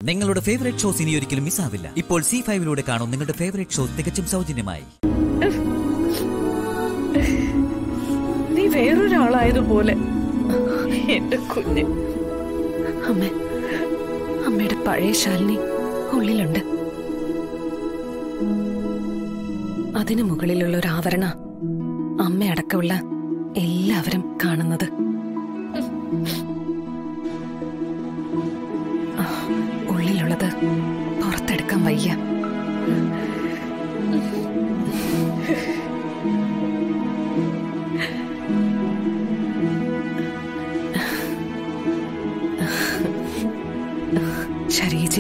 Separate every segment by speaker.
Speaker 1: നിങ്ങളുടെ favourite shows ഇനി ഒരിക്കലും മിസ്സാവില്ല ഇപ്പോൾ സി ഫൈവിലൂടെ കാണും നിങ്ങളുടെ ഫേവറേറ്റ് ഷോ തികച്ചും സൗജന്യമായി
Speaker 2: നീ വേറൊരാളായതുപോലെ എന്റെ കുഞ്ഞ്
Speaker 3: അമ്മ അമ്മയുടെ പഴയ ശാലിനി ഉള്ളിലുണ്ട് അതിനു മുകളിലുള്ള ഒരു ആവരണ അമ്മയടക്കമുള്ള എല്ലാവരും കാണുന്നത് ആ, ഉള്ളിലുള്ളത് പുറത്തെടുക്കാൻ വയ്യ ശരീജി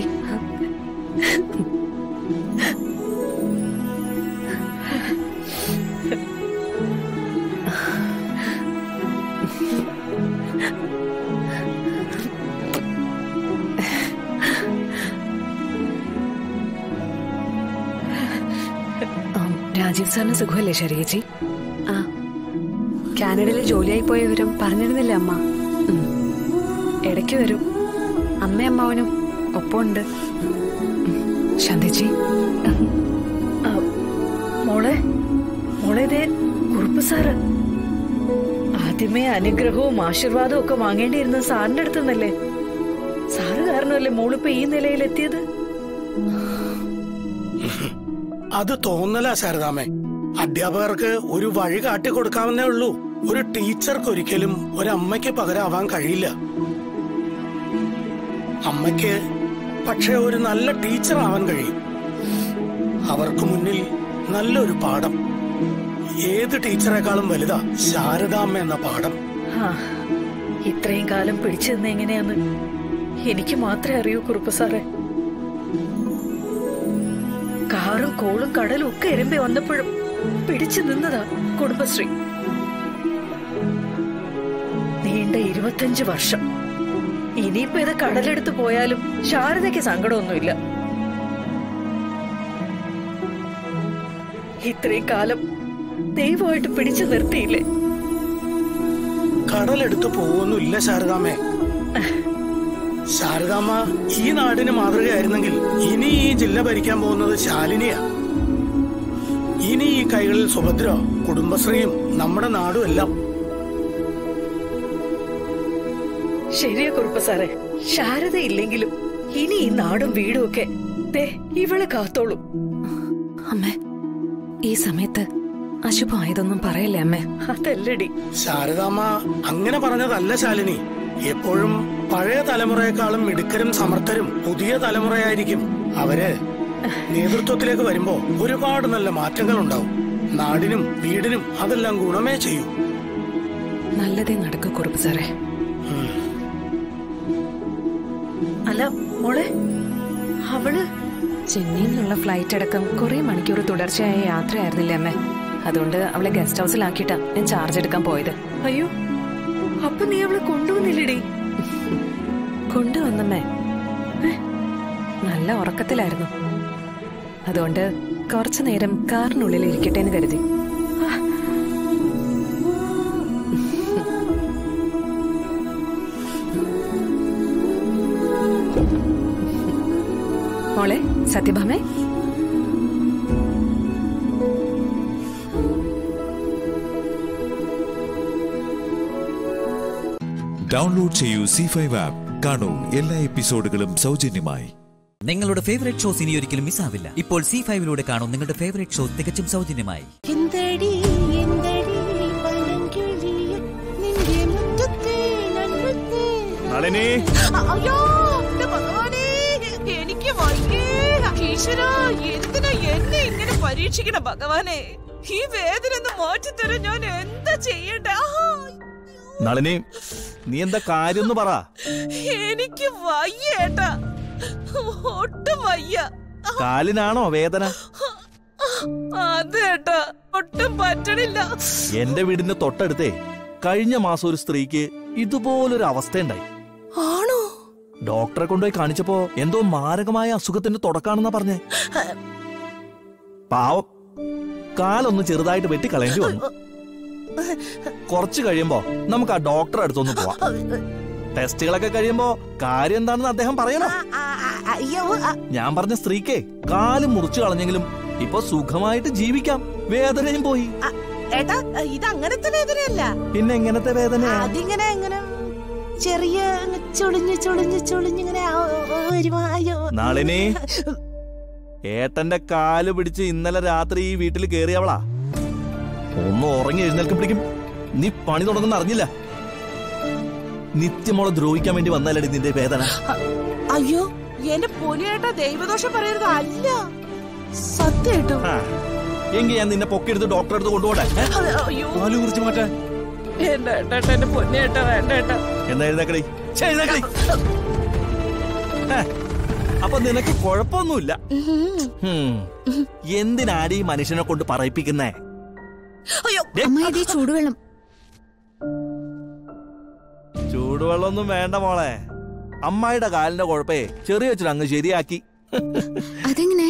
Speaker 3: ആം, രാജീവ് സാറിന് സുഖമല്ലേ ശരീജി
Speaker 4: ആ കാനഡയിൽ ജോലിയായി പോയ വിവരം പറഞ്ഞിരുന്നില്ല അമ്മ
Speaker 3: ഉം.
Speaker 4: ഇടയ്ക്ക് വരും അമ്മയും അമ്മാവനും ഒപ്പമുണ്ട്
Speaker 3: ശാന്തിജി
Speaker 2: ആ, മോളെ മോളെ ദേ കുറുപ്പ് സാറ് ആദ്യമേ അനുഗ്രഹവും ആശീർവാദവും ഒക്കെ വാങ്ങേണ്ടിയിരുന്നത് സാറിന്റെ അടുത്ത് നിന്നല്ലേ സാറ് കാരണമല്ലേ മോളിപ്പോ ഈ നിലയിലെത്തിയത്
Speaker 5: അത് തോന്നല ശാരദാമേ അധ്യാപകർക്ക് ഒരു വഴി കാട്ടി കൊടുക്കാവുന്നേ ഉള്ളൂ ഒരു ടീച്ചർക്ക് ഒരിക്കലും ഒരമ്മയ്ക്ക് പകരാവാൻ കഴിയില്ല അമ്മയ്ക്ക് പക്ഷെ ഒരു നല്ല ടീച്ചർ ആവാൻ കഴിയും അവർക്ക് മുന്നിൽ നല്ലൊരു പാഠം ഏത് ടീച്ചറെക്കാളും വലുതാ ശാരദാമ്മ എന്ന പാഠം
Speaker 2: ആ ഇത്രയും കാലം പിടിച്ചു നിന്ന് എങ്ങനെയാന്ന് എനിക്ക് മാത്രമേ അറിയൂ കുറുപ്പ് സാറേ കാറും കോളും കടലും ഒക്കെ എരുമ്പി വന്നപ്പോഴും പിടിച്ചു നിന്നതാ കുടുംബശ്രീ നീണ്ട ഇരുപത്തഞ്ച് വർഷം ഇനിയിപ്പോ ഇത് കടലെടുത്ത് പോയാലും ശാരദയ്ക്ക് സങ്കടമൊന്നുമില്ല ഇത്രയും കാലം ദൈവമായിട്ട് പിടിച്ചു നിർത്തിയില്ലേ
Speaker 5: കടലെടുത്ത് പോകുന്നില്ല ശാരദാമ്മേ ശാരദാമ്മ ഈ നാടിന് മാതൃകയായിരുന്നെങ്കിൽ ഇനി ഈ ജില്ല ഭരിക്കാൻ പോകുന്നത് ശാലിനിയാ ഇനി ഈ കൈകളിൽ സുഭദ്ര കുടുംബശ്രീയും നമ്മുടെ നാടും എല്ലാം
Speaker 2: ശരിയാ കുറുപ്പ സാറേ ശാരദ ഇല്ലെങ്കിലും ഇനി ഈ നാടും വീടും ഒക്കെ ദേ ഇവള് കാത്തോളും
Speaker 3: അമ്മേ ഈ സമയത്ത് അശുഭമായതൊന്നും പറയല്ലേ അമ്മേ
Speaker 2: അതല്ലടി
Speaker 5: ശാരദാമ്മ അങ്ങനെ പറഞ്ഞതല്ല ശാലിനി എപ്പോഴും പഴയ തലമുറയെക്കാളും മിടുക്കരും സമർത്ഥരും പുതിയ തലമുറയായിരിക്കും അവര് നേതൃത്വത്തിലേക്ക് വരുമ്പോ ഒരുപാട് നല്ല മാറ്റങ്ങൾ ഉണ്ടാവും നാടിനും വീടിനും അതെല്ലാം ഗുണമേ ചെയ്യൂ
Speaker 3: നല്ലതേ നടക്കൂ കുറുപ്പ് സാറേ
Speaker 2: അല്ല മോളെ അവള്
Speaker 3: ചെന്നൈയിൽ നിന്നുള്ള ഫ്ലൈറ്റ് അടക്കം കുറെ മണിക്കൂർ തുടർച്ചയായ യാത്രയായിരുന്നില്ലേ അമ്മേ അതുകൊണ്ട് അവളെ ഗസ്റ്റ് ഹൗസിലാക്കിയിട്ടാ ഞാൻ ചാർജ് എടുക്കാൻ പോയത്
Speaker 2: അയ്യോ അപ്പൊ നീ അവളെ കൊണ്ടുവന്നില്ലടി
Speaker 3: കൊണ്ടുവന്നമ്മേ ഏ, നല്ല ഉറക്കത്തിലായിരുന്നു അതുകൊണ്ട് കുറച്ചു നേരം കാറിനുള്ളിൽ ഇരിക്കട്ടെ എന്ന് കരുതി മോളെ സത്യഭാമേ
Speaker 6: ഡൗൺലോഡ് ചെയ്യൂ സി ഫൈവ് ആപ്പ് കാണൂ എല്ലാ എപ്പിസോഡുകളും സൗജന്യമായി
Speaker 1: നിങ്ങളുടെ ഫേവറേറ്റ് ഷോസ് ഇനി ഒരിക്കലും മിസ്സാവില്ല ഇപ്പോൾ സി ഫൈവിലൂടെ കാണും നിങ്ങളുടെ ഫേവറേറ്റ് ഷോ തികച്ചും സൗജന്യമായി
Speaker 7: എന്തടി എന്തടി പഴങ്കിളിയെ നിന്റെ മുറ്റത്തെ നന്മത്തെ
Speaker 8: നളിനി
Speaker 7: അയ്യോ എന്റെ ഭഗവാനേ എനിക്ക് വയ്യേ ഈശ്വരാ എന്തിനാ എന്നെ ഇങ്ങനെ പരീക്ഷിക്കണം ഭഗവാനെ ഈ വേദന ഒന്ന് മാറ്റിത്തരാൻ ഞാൻ എന്താ ചെയ്യണ്ടേ ആഹാ,
Speaker 8: നളിനി നീ എന്താ കാര്യം ഒന്ന് പറ
Speaker 7: എനിക്ക് വയ്യേട്ടാ ഒട്ടും വയ്യ
Speaker 8: കാലിനാണോ വേദന
Speaker 7: അതേട്ടാ ഒട്ടും പറ്റണില്ല
Speaker 8: എന്റെ വീടിന്റെ തൊട്ടടുത്തേ കഴിഞ്ഞ മാസം ഒരു സ്ത്രീക്ക് ഇതുപോലൊരു അവസ്ഥയുണ്ടായി
Speaker 7: ആണോ
Speaker 8: ഡോക്ടറെ കൊണ്ടുപോയി കാണിച്ചപ്പോ എന്തോ മാരകമായ അസുഖത്തിന്റെ തുടക്കാണെന്നാ പറഞ്ഞേ പാവം കാലൊന്ന് ചെറുതായിട്ട് വെട്ടിക്കളയേണ്ടി വന്നു കുറച്ച് കഴിയുമ്പോ നമുക്ക് ആ ഡോക്ടറെ അടുത്തൊന്ന് പോവാം ടെസ്റ്റുകളൊക്കെ കഴിയുമ്പോ കാര്യം എന്താണെന്ന് അദ്ദേഹം പറയണം
Speaker 7: ആ, ആ, ആ, ആ,
Speaker 8: ഞാൻ പറഞ്ഞ സ്ത്രീക്ക് കാല് മുറിച്ചു കളഞ്ഞെങ്കിലും ഇപ്പൊ സുഖമായിട്ട് ജീവിക്കാം വേദനയും പോയി
Speaker 7: ആ, ഏട്ടാ ഇത് അങ്ങനത്തെ വേദനയല്ല
Speaker 8: പിന്നെ എങ്ങനത്തെ വേദന
Speaker 7: അതിങ്ങനെ ഇങ്ങനെ ചെറിയ അങ്ങ് ചൊളിഞ്ഞ് ചൊളിഞ്ഞ് ചൊളിഞ്ഞിങ്ങനെ ആ, ആ, വരുവാ. അയ്യോ.
Speaker 8: നാളിനി ഏട്ടന്റെ കാല് പിടിച്ച് ഇന്നലെ രാത്രി ഈ വീട്ടിൽ കേറിയവളാ ഒന്ന് ഉറങ്ങി എഴുന്നേൽക്കപ്പിടിക്കും നീ പണി തുടങ്ങുന്ന അറിഞ്ഞില്ല നിത്യമോളെ ദ്രോഹിക്കാൻ വേണ്ടി വന്നാലടി നിന്റെ വേദന
Speaker 7: അയ്യോ എന്റെ പൊന്നിയേട്ടാ ദൈവദോഷം പറയരുത് അല്ല സത്യമായിട്ടും
Speaker 8: ആ, എങ്കി ഞാൻ നിന്നെ പൊക്കിയെടുത്ത് ഡോക്ടറെ അടുത്ത് കൊണ്ടുപോട്ടെ ഏ?
Speaker 7: അയ്യോ
Speaker 8: കാല് കുറിച്ച് മാറ്റാൻ
Speaker 7: എന്റെ ഏട്ടാ എന്റെ പൊന്നിയേട്ടാ വേണ്ട ഏട്ടാ
Speaker 8: എന്നാ എഴുന്നേക്കടി ഛെ, എഴുന്നേക്കടി ഹേ, അപ്പൊ നിനക്ക് കുഴപ്പമൊന്നുമില്ല ഹും. എന്തിനാടി ഈ മനുഷ്യനെ കൊണ്ട് പറയിപ്പിക്കുന്നേ
Speaker 7: അയ്യോ
Speaker 8: ദേ,
Speaker 9: അമ്മ ഇതേ ചൂടുവെള്ളം
Speaker 8: ചൂടുവെള്ളമൊന്നും വേണ്ട മോളെ അമ്മായിയുടെ കാലിന്റെ കുഴപ്പേ ചെറിയ വെച്ചിട്ട് അങ്ങ് ശരിയാക്കി
Speaker 9: അതെങ്ങനെ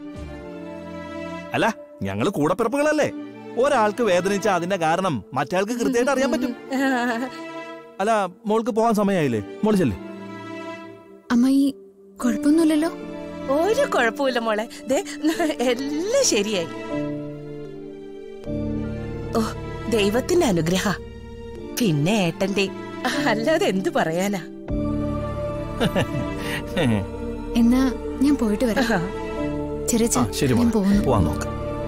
Speaker 8: അല്ല ഞങ്ങള് കൂടപ്പിറപ്പുകളല്ലേ ഒരാൾക്ക് വേദനിച്ച അതിന്റെ കാരണം മറ്റേയാൾക്ക് കൃത്യമായിട്ട് അറിയാൻ പറ്റും അല്ല മോൾക്ക് പോകാൻ സമയമായില്ലേ മോള് ചെല്ലേ
Speaker 9: അമ്മ ഈ കുഴപ്പമൊന്നുമില്ലല്ലോ
Speaker 7: ഒരു കുഴപ്പമില്ല മോളെ ദേ എല്ലാം ശരിയായി ഓ ദൈവത്തിന്റെ അനുഗ്രഹ പിന്നെ ഏട്ടന്റെ അല്ലാതെ എന്തു പറയാനാ
Speaker 9: എന്നാ ഞാൻ പോയിട്ട് വരാം ചെറിയ
Speaker 8: ആ ശരി
Speaker 9: ഞാൻ
Speaker 8: മോളെ
Speaker 9: പോകുന്നു
Speaker 8: പോവാൻ നോക്കാം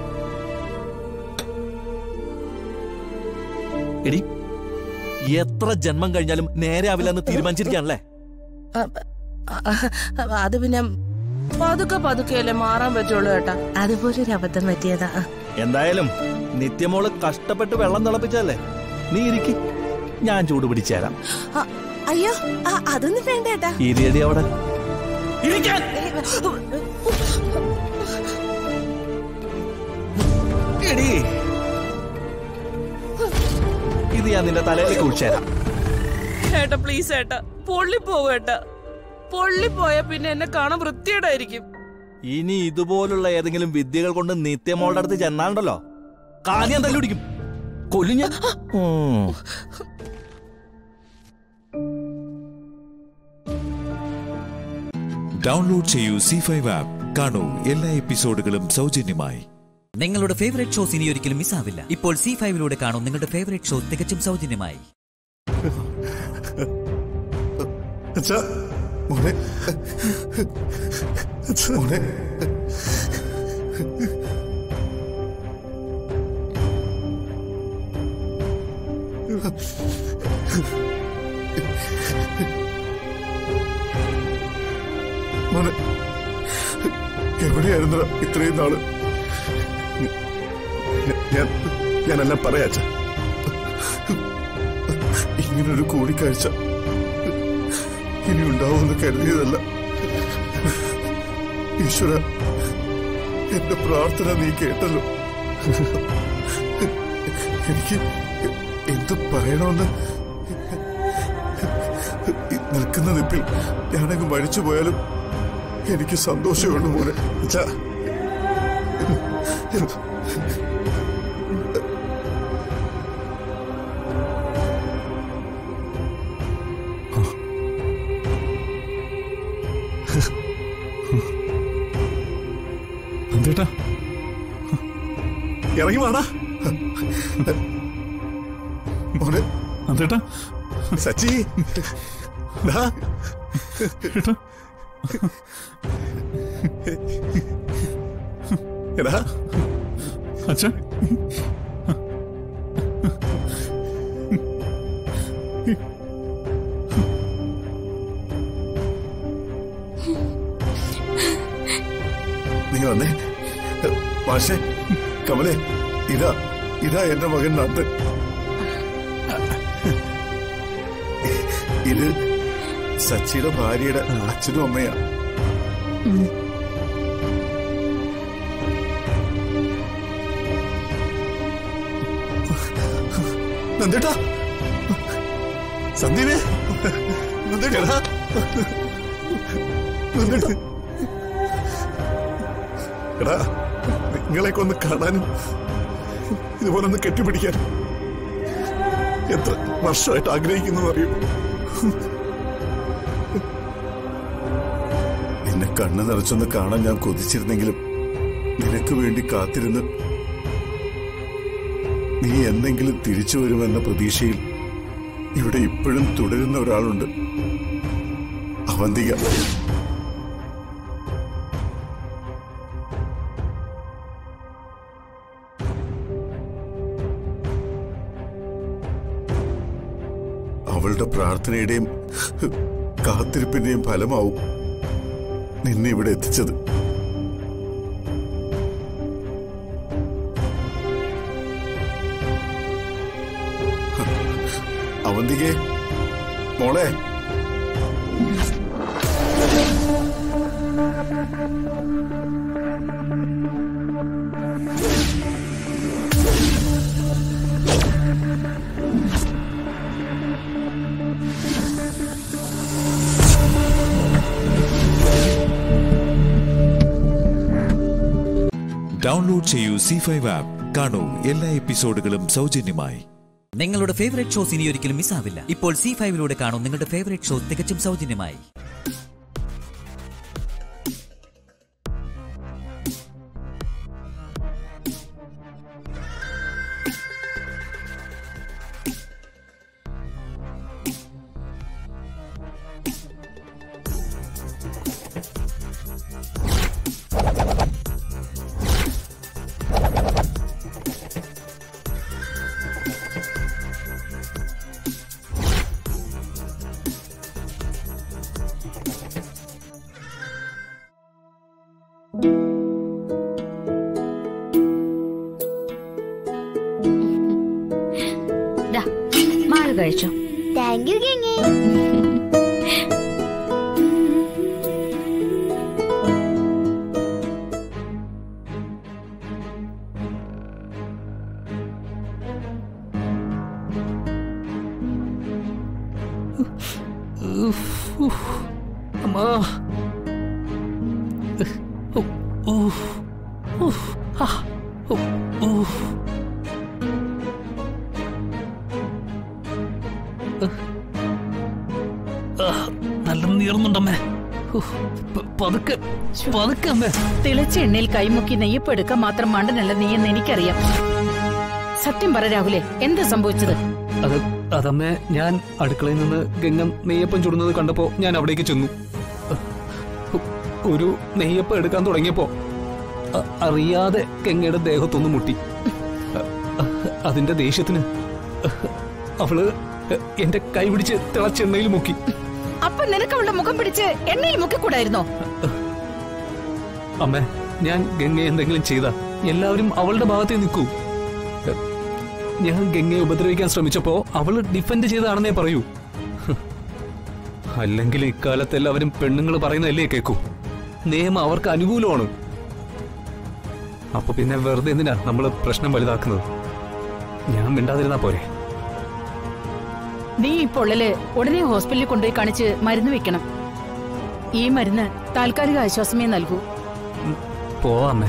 Speaker 8: എടി എത്ര ജന്മം കഴിഞ്ഞാലും നേരെ ആവില്ലെന്ന് തീരുമാനിച്ചിരിക്കാണല്ലേ
Speaker 7: അത് പിന്നെ പതുക്കെ പതുക്കെയല്ലേ മാറാൻ പറ്റുള്ളൂ ഏട്ടാ അതുപോലെ ഒരു അബദ്ധം പറ്റിയതാ
Speaker 8: എന്തായാലും നിത്യമോള് കഷ്ടപ്പെട്ട് വെള്ളം തിളപ്പിച്ചല്ലേ നീ ഇരിക്കി ഞാൻ ചൂട് പിടിച്ചേരാം
Speaker 7: ആ, അയ്യോ ആ, അതൊന്നും വേണ്ട ഏട്ടാ
Speaker 8: ഇരിയടി അവിടെ ഇരിക്കാൻ എടി ഇത് ഞാൻ നിന്റെ തലയിലേക്ക് കുഴിച്ചേരാം
Speaker 7: ഏട്ടാ പ്ലീസ് ഏട്ടാ പൊള്ളി പോവേട്ടാ പൊള്ളി പോയാ പിന്നെ എന്നെ കാണാൻ വൃത്തിയേടായിരിക്കും
Speaker 8: ഇനി ഇതുപോലുള്ള ഏതെങ്കിലും വിദ്യകൾ കൊണ്ട് നിത്യമോളുടെ അടുത്ത് ചെന്നാലുണ്ടല്ലോ കാര്യം തല്ലി പിടിക്കും കൊല്ലുഞ്ഞ
Speaker 6: ഡൗൺലോഡ് ചെയ്യൂ സി ഫൈവ് ആപ്പ് കാണൂ എല്ലാ എപ്പിസോഡുകളും സൗജന്യമായി
Speaker 1: നിങ്ങളുടെ ഫേവറേറ്റ് ഷോസ് ഇനി ഒരിക്കലും മിസ്സാവില്ല ഇപ്പോൾ സി ഫൈവിലൂടെ കാണും നിങ്ങളുടെ ഫേവറേറ്റ് ഷോ തികച്ചും സൗജന്യമായി
Speaker 10: അച്ഛാ മോനെ മോനെ മോനെ എവിടെയായിരുന്നു ഇത്രയും നാള് ഞ- ഞാൻ ഞാനെല്ലാം പറയാച്ച ഇങ്ങനൊരു കൂടിക്കാഴ്ച ഇനി ഉണ്ടാവുമെന്ന് കരുതിയതല്ല ഈശ്വര എന്റെ പ്രാർത്ഥന നീ കേട്ടല്ലോ എനിക്ക് എന്ത് പറയണമെന്ന് ഈ നിൽക്കുന്ന നിപ്പിൽ ഞാനങ്ങ് മരിച്ചു പോയാലും എനിക്ക് സന്തോഷമുള്ളൂ മോനെ അച്ഛാ
Speaker 11: എന്തേട്ടാ
Speaker 10: ഇറങ്ങി വാടാ മോനെ
Speaker 11: എന്തേട്ടാ
Speaker 10: സച്ചി ദാ. എടാ
Speaker 11: അച്ഛാ
Speaker 10: നീ വന്നേ മാഷേ കമലേ ഇതാ ഇതാ എന്റെ മകൻ നന്ദൻ ഇത് സച്ചിയുടെ ഭാര്യയുടെ അച്ഛനും അമ്മയാ നന്ദേട്ടാ സന്ദീപേ നന്ദേട്ടാ നന്ദേട്ടാ എടാ നിങ്ങളെയൊക്കെ ഒന്ന് കാണാനും ഇതുപോലെ ഒന്ന് കെട്ടിപ്പിടിക്കാൻ എത്ര വർഷമായിട്ട് ആഗ്രഹിക്കുന്നു അറിയൂ നിന്നെ കണ്ണു നിറച്ചൊന്ന് കാണാൻ ഞാൻ കൊതിച്ചിരുന്നെങ്കിലും നിനക്ക് വേണ്ടി കാത്തിരുന്ന് നീ എന്തെങ്കിലും തിരിച്ചു വരുമെന്ന പ്രതീക്ഷയിൽ ഇവിടെ ഇപ്പോഴും തുടരുന്ന ഒരാളുണ്ട് അവന്തിക അവളുടെ പ്രാർത്ഥനയുടെയും കാത്തിരിപ്പിന്റെയും ഫലമാവും നിന്നെ ഇവിടെ എത്തിച്ചത് അവന്തികെ മോളെ
Speaker 6: ഡൗൺലോഡ് ചെയ്യൂ സി ഫൈവ് ആപ്പ് കാണൂ എല്ലാ എപ്പിസോഡുകളും സൗജന്യമായി
Speaker 1: നിങ്ങളുടെ ഫേവറേറ്റ് ഷോസ് ഇനി ഒരിക്കലും മിസ്സാവില്ല ഇപ്പോൾ സി ഫൈവിലൂടെ കാണൂ നിങ്ങളുടെ ഫേവറേറ്റ് ഷോ തികച്ചും സൗജന്യമായി
Speaker 12: മാള് കഴിച്ചോ
Speaker 13: താങ്ക് യു ഗംഗേ
Speaker 14: അമ്മാ ഊഫ് ഊഫ് ആ ഊഫ് നല്ല നീർന്നുണ്ടമ്മേ ഉഫ്, പ- പതുക്കെ പതുക്കെ അമ്മേ
Speaker 2: തിളച്ച എണ്ണയിൽ കൈമുക്കി നെയ്യപ്പെടുക്കാൻ മാത്രം മണ്ടനല്ല നീ എന്ന് എനിക്കറിയാം സത്യം പറ രാഹുലെ എന്താ സംഭവിച്ചത്
Speaker 14: അത് അതമ്മേ ഞാൻ അടുക്കളയിൽ നിന്ന് ഗംഗം നെയ്യപ്പം ചുടുന്നത് കണ്ടപ്പോ ഞാൻ അവിടേക്ക് ചെന്നു ഒരു നെയ്യപ്പം എടുക്കാൻ തുടങ്ങിയപ്പോ അ- അറിയാതെ ഗംഗയുടെ ദേഹത്തൊന്ന് മുട്ടി അ- അ- അതിന്റെ ദേഷ്യത്തിന് അവള് എന്റെ കൈ പിടിച്ച് തിളച്ചെണ്ണയിൽ മുക്കി
Speaker 2: അപ്പൊ നിനക്ക് അവളുടെ മുഖം പിടിച്ച് എണ്ണയിൽ മുക്കിക്കൂടായിരുന്നോ
Speaker 14: അമ്മേ ഞാൻ ഗംഗയെ എന്തെങ്കിലും ചെയ്ത എല്ലാവരും അവളുടെ ഭാഗത്തേ നിൽക്കൂ ഞാൻ ഗംഗയെ ഉപദ്രവിക്കാൻ ശ്രമിച്ചപ്പോ അവള് ഡിഫെൻഡ് ചെയ്താണെന്നേ പറയൂ ഹ്. അല്ലെങ്കിൽ ഇക്കാലത്ത് എല്ലാവരും പെണ്ണുങ്ങൾ പറയുന്നതല്ലേ കേക്കൂ നിയമം അവർക്ക് അനുകൂലമാണ് അപ്പൊ പിന്നെ വെറുതെ എന്തിനാ നമ്മൾ പ്രശ്നം വലുതാക്കുന്നത് ഞാൻ മിണ്ടാതിരുന്നാ പോരെ
Speaker 2: നീ ഈ പൊള്ളല് ഉടനെ ഹോസ്പിറ്റലിൽ കൊണ്ടുപോയി കാണിച്ച് മരുന്ന് വെക്കണം ഈ മരുന്ന് താൽക്കാലിക ആശ്വാസമേ നൽകൂ
Speaker 14: പോവാ അമ്മേ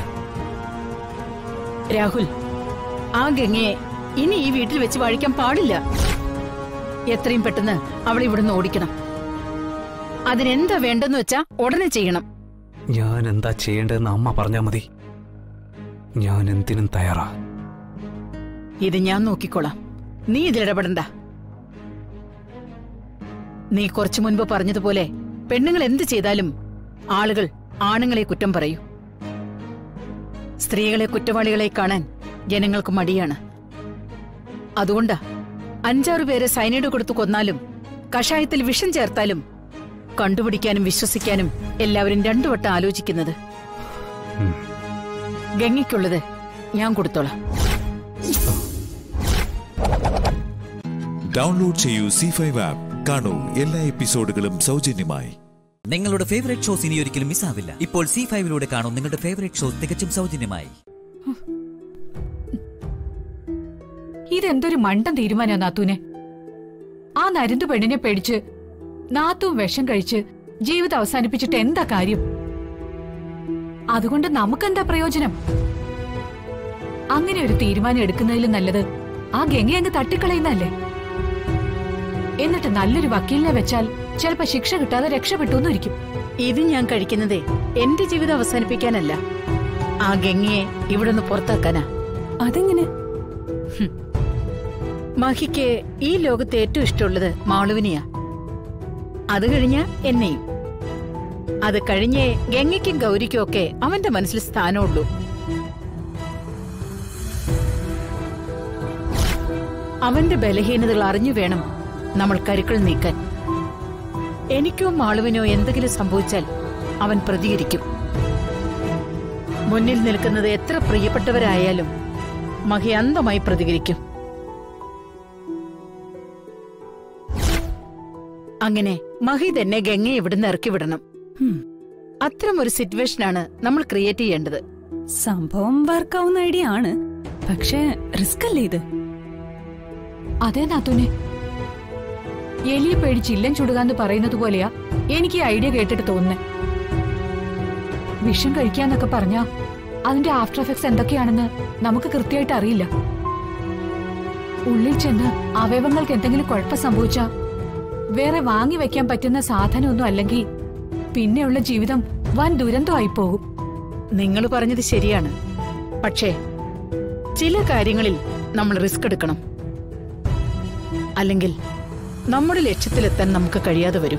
Speaker 2: രാഹുൽ ആ ഗംഗയെ ഇനി ഈ വീട്ടിൽ വെച്ച് വഴിക്കാൻ പാടില്ല എത്രയും പെട്ടെന്ന് അവളെ ഇവിടുന്ന് ഓടിക്കണം അതിനെന്താ വേണ്ടെന്ന് വെച്ചാ ഉടനെ ചെയ്യണം
Speaker 14: ഞാൻ എന്താ ചെയ്യേണ്ടതെന്ന് അമ്മ പറഞ്ഞാ മതി ഞാൻ എന്തിനും തയ്യാറാ
Speaker 2: ഇത് ഞാൻ നോക്കിക്കോളാം നീ ഇതിലിടപെടണ്ട നീ കുറച്ചു മുൻപ് പറഞ്ഞതുപോലെ പെണ്ണുങ്ങൾ എന്ത് ചെയ്താലും ആളുകൾ ആണുങ്ങളെ കുറ്റം പറയൂ സ്ത്രീകളെ കുറ്റവാളികളെ കാണാൻ ജനങ്ങൾക്ക് മടിയാണ് അതുകൊണ്ടാ അഞ്ചാറു പേരെ സൈനൈഡ് കൊടുത്തു കൊന്നാലും കഷായത്തിൽ വിഷം ചേർത്താലും കണ്ടുപിടിക്കാനും വിശ്വസിക്കാനും എല്ലാവരും രണ്ടു വട്ടം ആലോചിക്കുന്നത് ഗംഗയ്ക്കുള്ളത് ഞാൻ കൊടുത്തോളാം
Speaker 6: ഡൗൺലോഡ് ചെയ്യൂ സി ഫൈവ് ആപ്പ് കാണൂ എല്ലാ എപ്പിസോഡുകളും സൗജന്യമായി
Speaker 1: നിങ്ങളുടെ ഫേവറേറ്റ് ഷോസ് ഇനി ഒരിക്കലും മിസ്സാവില്ല ഇപ്പോൾ സി ഫൈവിലൂടെ കാണൂ നിങ്ങളുടെ ഫേവറേറ്റ് ഷോ തികച്ചും സൗജന്യമായി
Speaker 15: ഇതെന്തൊരു മണ്ടൻ തീരുമാനാ നാത്തൂനെ ആ നരുന്തു പെണ്ണിനെ പേടിച്ച് നാത്തും വിഷം കഴിച്ച് ജീവിതം അവസാനിപ്പിച്ചിട്ട് എന്താ കാര്യം അതുകൊണ്ട് നമുക്കെന്താ പ്രയോജനം അങ്ങനെ ഒരു തീരുമാനം എടുക്കുന്നതിലും നല്ലത് ആ ഗംഗ അങ്ങ് തട്ടിക്കളയുന്നല്ലേ എന്നിട്ട് നല്ലൊരു വക്കീലിനെ വെച്ചാൽ ചിലപ്പോ ശിക്ഷ കിട്ടാതെ രക്ഷപ്പെട്ടു എന്നിരിക്കും
Speaker 2: ഇത് ഞാൻ കഴിക്കുന്നതേ എന്റെ ജീവിതം അവസാനിപ്പിക്കാനല്ല ആ ഗംഗയെ ഇവിടുന്ന് പുറത്താക്കാനാ
Speaker 13: അതെങ്ങനെ
Speaker 2: മഹിക്ക് ഈ ലോകത്ത് ഏറ്റവും ഇഷ്ടമുള്ളത് മാളുവിനെയാ അത് കഴിഞ്ഞ എന്നെയും അത് കഴിഞ്ഞേ ഗംഗയ്ക്കും ഗൗരിക്കും ഒക്കെ അവന്റെ മനസ്സിൽ സ്ഥാനമുള്ളൂ അവന്റെ ബലഹീനതകൾ അറിഞ്ഞു വേണം നമ്മൾ കരുക്കൾ നീക്കാൻ എനിക്കോ മാളുവിനോ എന്തെങ്കിലും സംഭവിച്ചാൽ അവൻ പ്രതികരിക്കും മുന്നിൽ നിൽക്കുന്നത് എത്ര പ്രിയപ്പെട്ടവരായാലും മഹി അന്ധമായി പ്രതികരിക്കും അങ്ങനെ മഹി തന്നെ ഗംഗയെ ഇവിടുന്ന് ഇറക്കി വിടണം അത്തരം ഒരു സിറ്റുവേഷനാണ് നമ്മൾ ക്രിയേറ്റ് ചെയ്യേണ്ടത്
Speaker 13: സംഭവം വർക്കാവുന്ന ഐഡിയ ആണ് പക്ഷേ റിസ്ക് അല്ലേ ഇത്
Speaker 15: അതെ നാത്തൂനെ എലിയെ പേടിച്ച് ഇല്ലം ചുടുകാന്ന് പറയുന്നത് പോലെയാ എനിക്ക് ഈ ഐഡിയ കേട്ടിട്ട് തോന്നുന്നേ വിഷം കഴിക്കാന്നൊക്കെ പറഞ്ഞാ അതിന്റെ ആഫ്റ്റർ എഫക്ട്സ് എന്തൊക്കെയാണെന്ന് നമുക്ക് കൃത്യമായിട്ട് അറിയില്ല ഉള്ളിൽ ചെന്ന് അവയവങ്ങൾക്ക് എന്തെങ്കിലും കുഴപ്പം സംഭവിച്ചാ വേറെ വാങ്ങി വെക്കാൻ പറ്റുന്ന സാധനമൊന്നും അല്ലെങ്കിൽ പിന്നെയുള്ള ജീവിതം വൻ ദുരന്തമായി പോകും
Speaker 2: നിങ്ങൾ പറഞ്ഞത് ശരിയാണ് പക്ഷേ ചില കാര്യങ്ങളിൽ നമ്മൾ റിസ്ക് എടുക്കണം അല്ലെങ്കിൽ നമ്മുടെ ലക്ഷ്യത്തിലെത്താൻ നമുക്ക് കഴിയാതെ വരും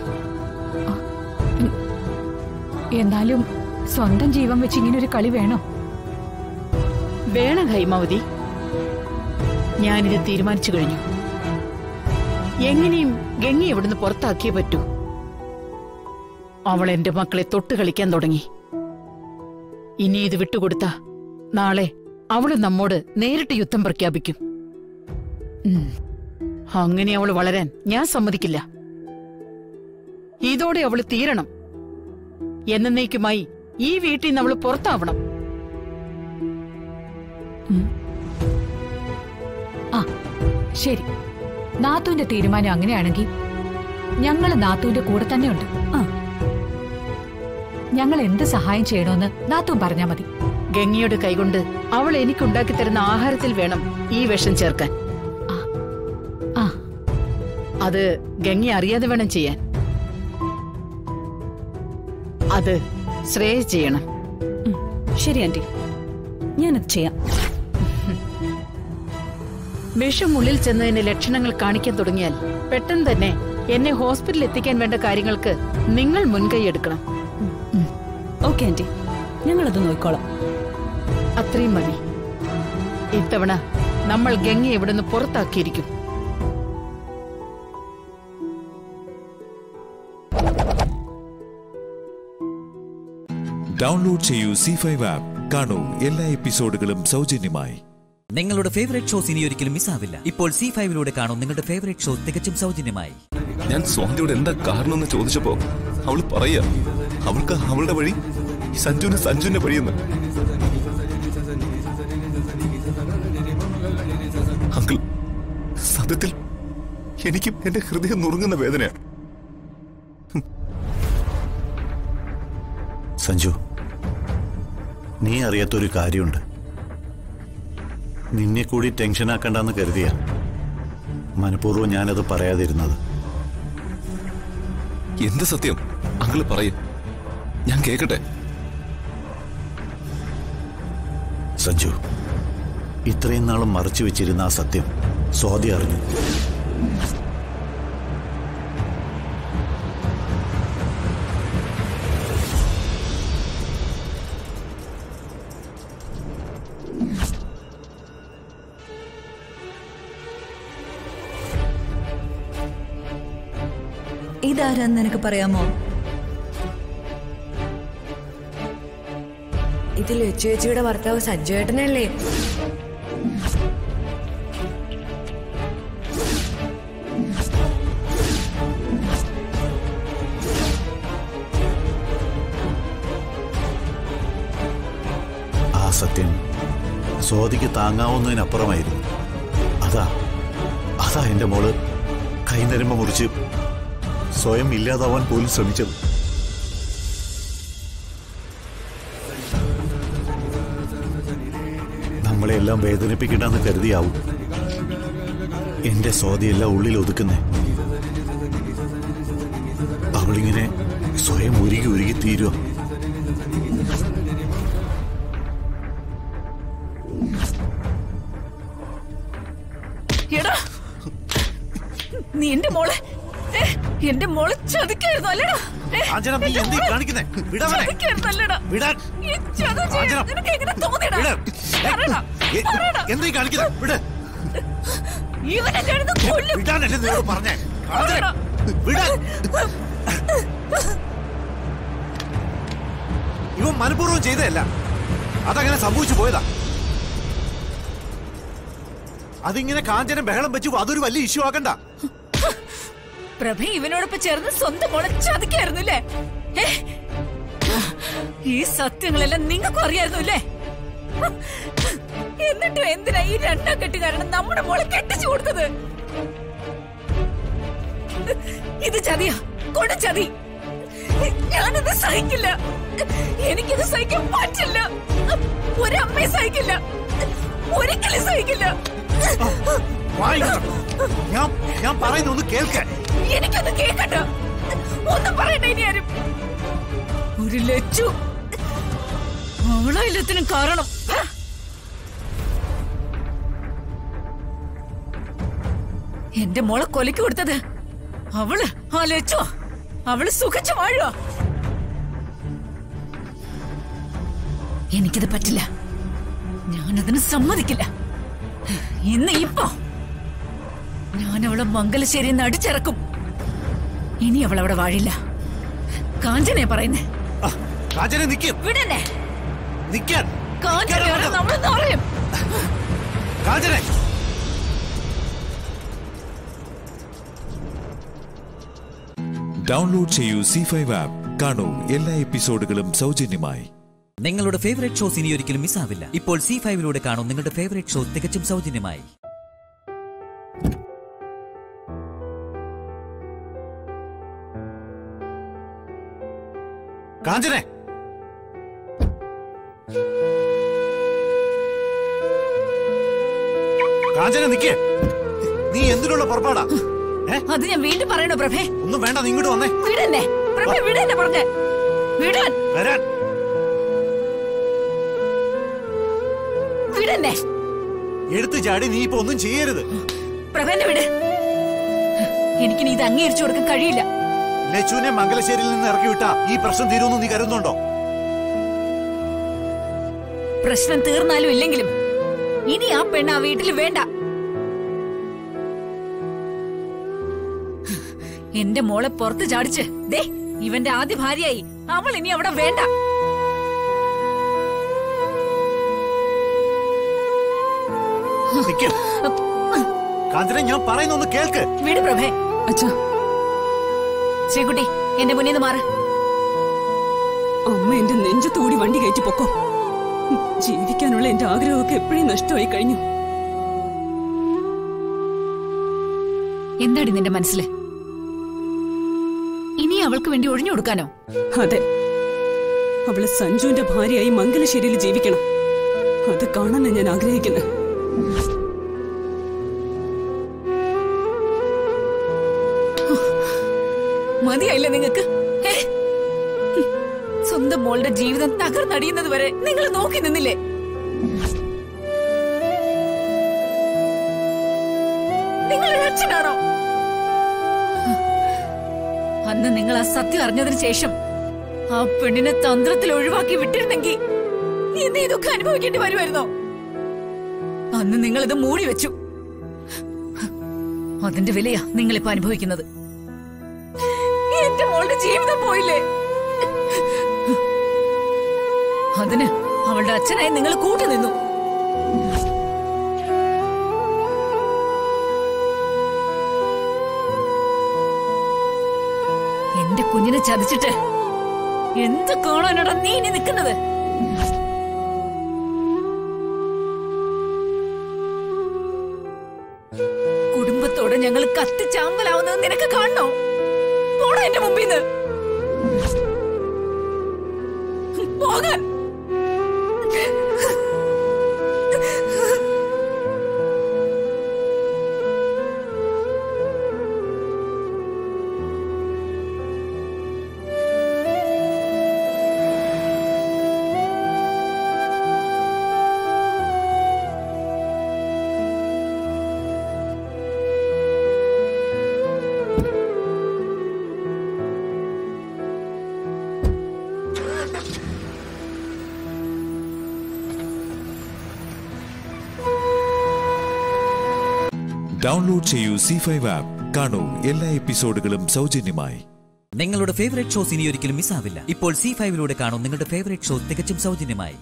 Speaker 15: എന്നാലും സ്വന്തം ജീവൻ വെച്ച് ഇങ്ങനെ ഒരു കളി വേണോ
Speaker 2: വേണം ഹൈമാവതി ഞാനിത് തീരുമാനിച്ചു കഴിഞ്ഞു എങ്ങനെയും ഗംഗ ഇവിടുന്ന് പുറത്താക്കിയേ പറ്റൂ അവൾ എന്റെ മക്കളെ തൊട്ട് കളിക്കാൻ തുടങ്ങി ഇനി ഇത് വിട്ടുകൊടുത്ത നാളെ അവള് നമ്മോട് നേരിട്ട് യുദ്ധം പ്രഖ്യാപിക്കും ഉം. അങ്ങനെ അവള് വളരാൻ ഞാൻ സമ്മതിക്കില്ല ഇതോടെ അവള് തീരണം എന്നേക്കുമായി ഈ വീട്ടിൽ നിന്ന് അവള് പുറത്താവണം
Speaker 15: ആ ശരി നാത്തൂന്റെ തീരുമാനം അങ്ങനെയാണെങ്കിൽ ഞങ്ങൾ നാത്തൂന്റെ കൂടെ തന്നെയുണ്ട് ആ ഞങ്ങൾ എന്ത് സഹായം ചെയ്യണമെന്ന് നാത്തൂൻ പറഞ്ഞാ മതി
Speaker 2: ഗംഗയുടെ കൈകൊണ്ട് അവൾ എനിക്കുണ്ടാക്കി തരുന്ന ആഹാരത്തിൽ വേണം ഈ വിഷം ചേർക്കാൻ
Speaker 15: ആ
Speaker 2: അത് ഗംഗ അറിയാതെ വേണം ചെയ്യാൻ അത് ശ്രേയ ചെയ്യണം
Speaker 13: ശരി ആന്റി ഞാനത് ചെയ്യാം
Speaker 2: വിഷം ഉള്ളിൽ ചെന്നതിന്റെ ലക്ഷണങ്ങൾ കാണിക്കാൻ തുടങ്ങിയാൽ പെട്ടെന്ന് തന്നെ എന്നെ ഹോസ്പിറ്റലിൽ എത്തിക്കാൻ വേണ്ട കാര്യങ്ങൾക്ക് നിങ്ങൾ മുൻകൈ എടുക്കണം
Speaker 13: ഓക്കെ ആന്റി ഞങ്ങളത് നോക്കിക്കോളാം
Speaker 2: അത്രയും മതി ഇത്തവണ നമ്മൾ ഗംഗയെ ഇവിടുന്ന് പുറത്താക്കിയിരിക്കും
Speaker 6: ഡൗൺലോഡ് ചെയ്യൂ സി ഫൈവ് ആപ്പ് കാണൂ എല്ലാ എപ്പിസോഡുകളും സൗജന്യമായി
Speaker 1: നിങ്ങളുടെ ഫേവറേറ്റ് ഷോസ് ഇനി ഒരിക്കലും മിസ്സാവില്ല ഇപ്പോൾ സി ഫൈവിലൂടെ കാണും നിങ്ങളുടെ ഫേവറേറ്റ് ഷോ തികച്ചും സൗജന്യമായി
Speaker 16: ഞാൻ സ്വാതിയോട് എന്താ കാരണം എന്ന് ചോദിച്ചപ്പോ അവള് പറയാ അവൾക്ക് അവളുടെ വഴി സഞ്ജുവിന് സഞ്ജുവിന്റെ വഴിയെന്ന് അങ്കിൾ സത്യത്തിൽ എനിക്കും എന്റെ ഹൃദയം നുറുങ്ങുന്ന വേദന
Speaker 17: സഞ്ജു നീ അറിയാത്തൊരു കാര്യമുണ്ട് നിന്നെ കൂടി ടെൻഷനാക്കണ്ടെന്ന് കരുതിയ മനഃപൂർവ്വം ഞാനത് പറയാതിരുന്നത്
Speaker 16: എന്ത് സത്യം അങ്കിള് പറയും ഞാൻ കേക്കട്ടെ
Speaker 17: സഞ്ജു ഇത്രയും നാളും മറച്ചു വെച്ചിരുന്ന ആ സത്യം സ്വാതി അറിഞ്ഞു
Speaker 18: ഇതാരാന്ന് നിനക്ക് പറയാമോ
Speaker 4: ഇത് ലച്ചു ചേച്ചിയുടെ ഭർത്താവ് സജ്ജുവേട്ടനല്ലേ
Speaker 17: ആ സത്യം സ്വാതിക്ക് താങ്ങാവുന്നതിനപ്പുറമായിരുന്നു അതാ അതാ എന്റെ മോള് കൈനരമ്പ മുറിച്ച് സ്വയം ഇല്ലാതാവാൻ പോലും ശ്രമിച്ചത് നമ്മളെല്ലാം വേദനിപ്പിക്കണ്ടെന്ന് കരുതിയാവും എന്റെ സ്വാതിയെല്ലാം ഉള്ളിൽ ഒതുക്കുന്നേ അവളിങ്ങനെ സ്വയം ഭയം ഉരുകി ഉരുകി തീരുക
Speaker 2: എടാ നീ എന്റെ മോളെ ഏ, എന്റെ മോളെ ചതിക്കായിരുന്നു അല്ലടാ ഏ,
Speaker 17: കാഞ്ചന, നീ എന്തീ കാണിക്കുന്നെ? വിടവനെ.
Speaker 2: ചതിക്കായിരുന്നു അല്ലടാ
Speaker 17: വിടാൻ.
Speaker 2: ഈ ചതി ചെയ്യാൻ
Speaker 17: കാഞ്ചന.
Speaker 2: നിനക്ക് എങ്ങനെ തോന്നിയടാ
Speaker 17: വിടാൻ.
Speaker 2: പറയടാ,
Speaker 17: എ-
Speaker 2: പറയടാ.
Speaker 17: എന്തീ കാണിക്കുന്നത് വിട്
Speaker 2: ഇവനെ ഞാൻ ഇന്ന് കൊല്ലും
Speaker 17: വിടാനല്ലേ നിന്നോട് പറഞ്ഞേ കാഞ്ചന, വിടാൻ ഇവൻ മനഃപൂർവ്വം ചെയ്തതല്ല അതങ്ങനെ സംഭവിച്ചു പോയതാ അതിങ്ങനെ കാഞ്ചന ബഹളം വെച്ചു അതൊരു വലിയ ഇഷ്യൂ ആക്കണ്ട
Speaker 2: പ്രഭ ഇവനോടൊപ്പം ചേർന്ന് സ്വന്തം മോളെ ചതിക്കായിരുന്നു അല്ലേ ഏ? ഈ സത്യങ്ങളെല്ലാം നിങ്ങൾക്കും അറിയായിരുന്നു അല്ലേ എന്നിട്ടും എന്തിനാ ഈ രണ്ടാം കെട്ട് കാരണം നമ്മുടെ മോളെ കെട്ടിച്ചു കൊടുത്തത് ഇത് ചതിയാ കൊടു ചതി ഞാനിത് സഹിക്കില്ല എനിക്കിത് സഹിക്കാൻ പറ്റില്ല ഒരമ്മയെ സഹിക്കില്ല ഒരിക്കലും സഹിക്കില്ല
Speaker 17: വായി ഇങ്ങോട്ട്. ഞാൻ ഞാൻ പറയുന്ന ഒന്ന് കേൾക്ക
Speaker 2: എനിക്കൊന്നും കേക്കണ്ട ഒന്നും പറയണ്ട ഇനി ആരും ഒരു ലച്ചു അവളെ എല്ലാത്തിനും കാരണം എന്റെ മോളെ കൊലക്ക് കൊടുത്തത് അവള് ആ ലച്ചു അവള് സുഖിച്ചു വാഴുക എനിക്കിത് പറ്റില്ല ഞാനതിന് സമ്മതിക്കില്ല ഇന്ന് ഇപ്പോ ഞാൻ അവളെ മംഗലശ്ശേരി അടിച്ചിറക്കും ഇനി അവൾ അവിടെ വാഴില്ല കാഞ്ചനെ പറയുന്നേ
Speaker 17: കാഞ്ചന നിക്കും
Speaker 2: വിടന്നെ
Speaker 17: നിക്കാൻ
Speaker 2: കാഞ്ചനയാണ് നമ്മളെന്ന് പറയും
Speaker 17: കാഞ്ചന
Speaker 6: ഡൗൺലോഡ് ചെയ്യൂ സി ഫൈവ് ആപ്പ് കാണൂ എല്ലാ എപ്പിസോഡുകളും സൗജന്യമായി
Speaker 1: നിങ്ങളുടെ ഫേവറേറ്റ് ഷോസ് ഇനി ഒരിക്കലും മിസ്സാവില്ല ഇപ്പോൾ സി ഫൈവിലൂടെ കാണും നിങ്ങളുടെ ഫേവറേറ്റ് ഷോ തികച്ചും സൗജന്യമായി
Speaker 17: കാഞ്ചനെ കാഞ്ചന നിക്കേ നീ എന്തിനുള്ള പുറപ്പാടാ
Speaker 2: അത് ഞാൻ വീണ്ടും പറയണോ പ്രഭേ
Speaker 17: ഒന്നും വേണ്ട നീ ഇങ്ങോട്ട് വന്നേ
Speaker 2: വിടന്നെ പ്രഭേ വിടന്നെ പറഞ്ഞേ വിടാൻ
Speaker 17: വരാൻ
Speaker 2: വിടന്നെ
Speaker 17: എടുത്തു ചാടി നീ ഇപ്പൊ ഒന്നും ചെയ്യരുത്
Speaker 2: പ്രഭേന്റെ വിട് എനിക്കിനി ഇത് അംഗീകരിച്ചു കൊടുക്കാൻ കഴിയില്ല
Speaker 17: ലച്ചുവിനെ മംഗലശ്ശേരിയിൽ നിന്ന് ഇറക്കി വിട്ടാ ഈ പ്രശ്നം തീരുമെന്ന് നീ കരുതുന്നുണ്ടോ
Speaker 2: പ്രശ്നം തീർന്നാലും ഇല്ലെങ്കിലും ഇനി ആ പെണ്ണ് ആ വീട്ടിൽ വേണ്ട എന്റെ മോളെ പുറത്ത് ചാടിച്ച് ദേ ഇവന്റെ ആദ്യ ഭാര്യയായി അവൾ ഇനി അവിടെ വേണ്ട
Speaker 17: നിക്ക്. കാഞ്ചന ഞാൻ പറയുന്ന ഒന്ന് കേൾക്ക്
Speaker 2: വീട് പ്രഭേ
Speaker 13: അച്ഛാ
Speaker 2: ശ്രീകുട്ടി എന്റെ മുന്നിൽ നിന്ന് മാറ്
Speaker 13: അമ്മ എന്റെ നെഞ്ചത്തോടി വണ്ടി കയറ്റി പൊക്കോ ജീവിക്കാനുള്ള എന്റെ ആഗ്രഹമൊക്കെ എപ്പോഴും നഷ്ടമായി കഴിഞ്ഞു
Speaker 2: എന്താടി നിന്റെ മനസ്സില് ഇനി അവൾക്ക് വേണ്ടി ഒഴിഞ്ഞു കൊടുക്കാനോ
Speaker 13: അതെ അവള് സഞ്ജുവിന്റെ ഭാര്യയായി മംഗലശ്ശേരിയിൽ ജീവിക്കണം അത് കാണാനാണ് ഞാൻ ആഗ്രഹിക്കുന്നത്
Speaker 2: മതിയായില്ലേ നിങ്ങക്ക് ഏ? സ്വന്തം മോളുടെ ജീവിതം തകർന്നടിയുന്നത് വരെ നിങ്ങൾ നോക്കി നിന്നില്ലേ നിങ്ങളൊരു അച്ഛനാണോ അന്ന് നിങ്ങൾ ആ സത്യം അറിഞ്ഞതിന് ശേഷം ആ പെണ്ണിനെ തന്ത്രത്തിൽ ഒഴിവാക്കി വിട്ടിരുന്നെങ്കിൽ ഇന്ന് ഇതൊക്കെ അനുഭവിക്കേണ്ടി വരുമായിരുന്നോ അന്ന് നിങ്ങൾ ഇത് മൂടി വെച്ചു അതിന്റെ വിലയാ നിങ്ങളിപ്പോ അനുഭവിക്കുന്നത് എന്റെ മോളുടെ ജീവിതം പോയില്ലേ അതിന് അവളുടെ അച്ഛനായി നിങ്ങൾ കൂട്ടുനിന്നു എന്റെ കുഞ്ഞിനെ ചതിച്ചിട്ട് എന്ത് കാണാനാടാ നീ ഇനി നിൽക്കുന്നത് കുടുംബത്തോടെ ഞങ്ങൾ കത്തിച്ചാമ്പലാവുന്നത് നിനക്ക് കാണണോ പോടാ എന്റെ മുമ്പിൽ നിന്ന് പോകാൻ
Speaker 6: ഡൗൺലോഡ് ചെയ്യൂ സി ഫൈവ് ആപ്പ് കാണൂ എല്ലാ എപ്പിസോഡുകളും സൗജന്യമായി
Speaker 1: നിങ്ങളുടെ ഫേവറേറ്റ് ഷോസ് ഇനി ഒരിക്കലും മിസ്സാവില്ല ഇപ്പോൾ സി ഫൈവിലൂടെ കാണൂ നിങ്ങളുടെ ഫേവറേറ്റ് ഷോ തികച്ചും സൗജന്യമായി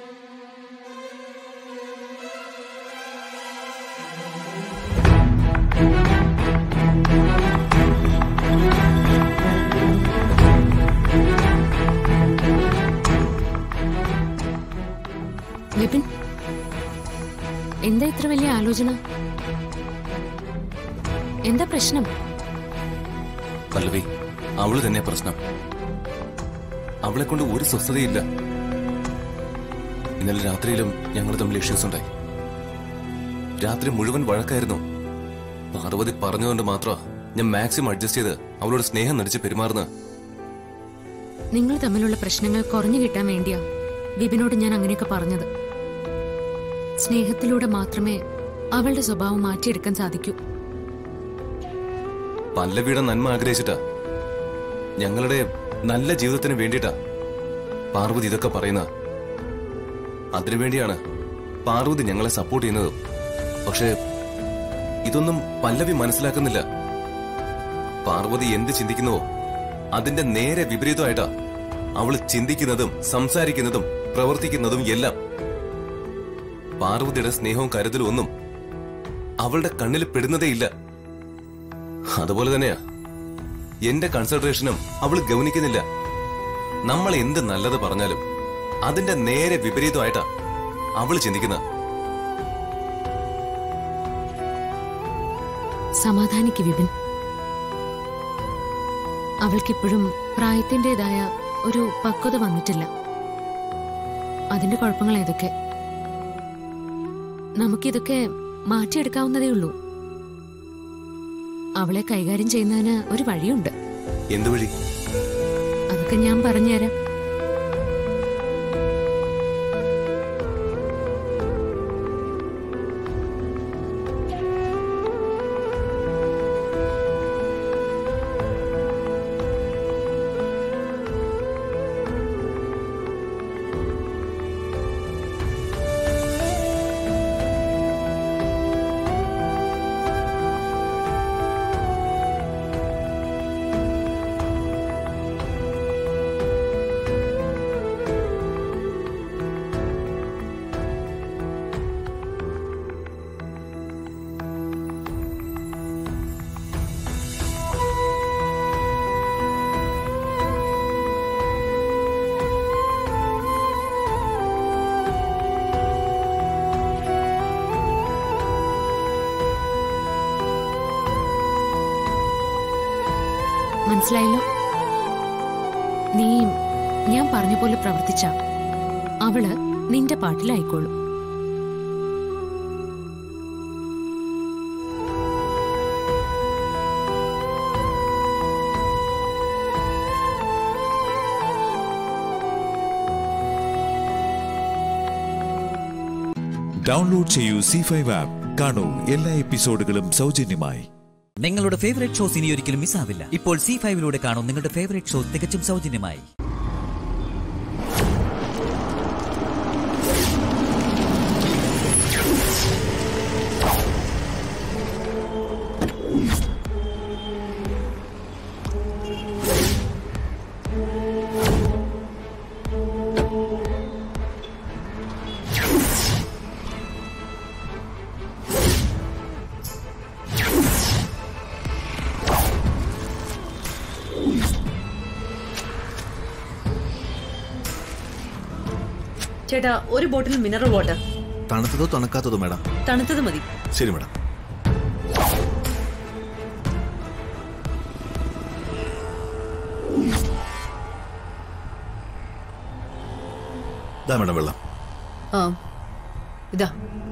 Speaker 19: വിപിൻ എന്താ ഇത്ര വലിയ ആലോചന എന്താ പ്രശ്നം
Speaker 16: പല്ലവി അവള് തന്നെ പ്രശ്നം അവളെ കൊണ്ട് ഒരു സ്വസ്ഥതയില്ല ഇന്നലെ രാത്രിയിലും ഞങ്ങൾ തമ്മിൽ ഇഷ്യൂസ് ഉണ്ടായി രാത്രി മുഴുവൻ വഴക്കായിരുന്നു പാർവതി പറഞ്ഞതുകൊണ്ട് മാത്രമാ ഞാൻ മാക്സിമം അഡ്ജസ്റ്റ് ചെയ്ത് അവളോട് സ്നേഹം നടിച്ച് പെരുമാറുന്നത്
Speaker 19: നിങ്ങൾ തമ്മിലുള്ള പ്രശ്നങ്ങൾ കുറഞ്ഞു കിട്ടാൻ വേണ്ടിയാ വിപിനോട് ഞാൻ അങ്ങനെയൊക്കെ പറഞ്ഞത് സ്നേഹത്തിലൂടെ മാത്രമേ അവളുടെ സ്വഭാവം മാറ്റിയെടുക്കാൻ സാധിക്കൂ
Speaker 16: പല്ലവിയുടെ നന്മ ആഗ്രഹിച്ചിട്ടാ ഞങ്ങളുടെ നല്ല ജീവിതത്തിന് വേണ്ടിയിട്ടാ പാർവതി ഇതൊക്കെ പറയുന്ന അതിനുവേണ്ടിയാണ് പാർവതി ഞങ്ങളെ സപ്പോർട്ട് ചെയ്യുന്നത് പക്ഷേ ഇതൊന്നും പല്ലവി മനസ്സിലാക്കുന്നില്ല പാർവതി എന്ത് ചിന്തിക്കുന്നുവോ അതിന്റെ നേരെ വിപരീതമായിട്ടാ അവള് ചിന്തിക്കുന്നതും സംസാരിക്കുന്നതും പ്രവർത്തിക്കുന്നതും എല്ലാം പാർവതിയുടെ സ്നേഹവും കരുതലും ഒന്നും അവളുടെ കണ്ണിൽ പെടുന്നതേയില്ല അതുപോലെ തന്നെയാ എന്റെ കൺസിഡറേഷനും അവൾ ഗവനിക്കുന്നില്ല നമ്മൾ എന്ത് നല്ലത് പറഞ്ഞാലും അതിന്റെ നേരെ വിപരീതമായിട്ടാ അവൾ ചിന്തിക്കുന്ന
Speaker 19: സമാധാനിക്ക് വിപിൻ അവൾക്കിപ്പോഴും പ്രായത്തിൻ്റെതായ ഒരു പക്വത വന്നിട്ടില്ല അതിന്റെ കുഴപ്പങ്ങൾ ഏതൊക്കെ നമുക്കിതൊക്കെ മാറ്റിയെടുക്കാവുന്നതേ ഉള്ളൂ അവളെ കൈകാര്യം ചെയ്യുന്നതിന് ഒരു വഴിയുണ്ട്
Speaker 16: എന്തു വഴി
Speaker 19: അതൊക്കെ ഞാൻ പറഞ്ഞുതരാം മനസ്സിലായല്ലോ നീ ഞാൻ പറഞ്ഞ പോലെ പ്രവർത്തിച്ച അവള് നിന്റെ പാട്ടിലായിക്കോളും
Speaker 6: ഡൗൺലോഡ് ചെയ്യൂ സി ഫൈവ് ആപ്പ് കാണൂ എല്ലാ എപ്പിസോഡുകളും സൗജന്യമായി
Speaker 1: നിങ്ങളുടെ ഫേവറേറ്റ് ഷോസ് ഇനി ഒരിക്കലും മിസ്സാവില്ല ഇപ്പോൾ സി ഫൈവിലൂടെ കാണൂ നിങ്ങളുടെ ഫേവറേറ്റ് ഷോ തികച്ചും സൗജന്യമായി
Speaker 20: ചേട്ടാ ഒരു ബോട്ടിൽ മിനറൽ വാട്ടർ
Speaker 17: തണുത്തതോ തണുക്കാത്തതോ മേഡം
Speaker 20: തണുത്തത് മതി
Speaker 17: ശരി മേഡം ഇതാ മേഡം വെള്ളം
Speaker 20: ആ ഇതാ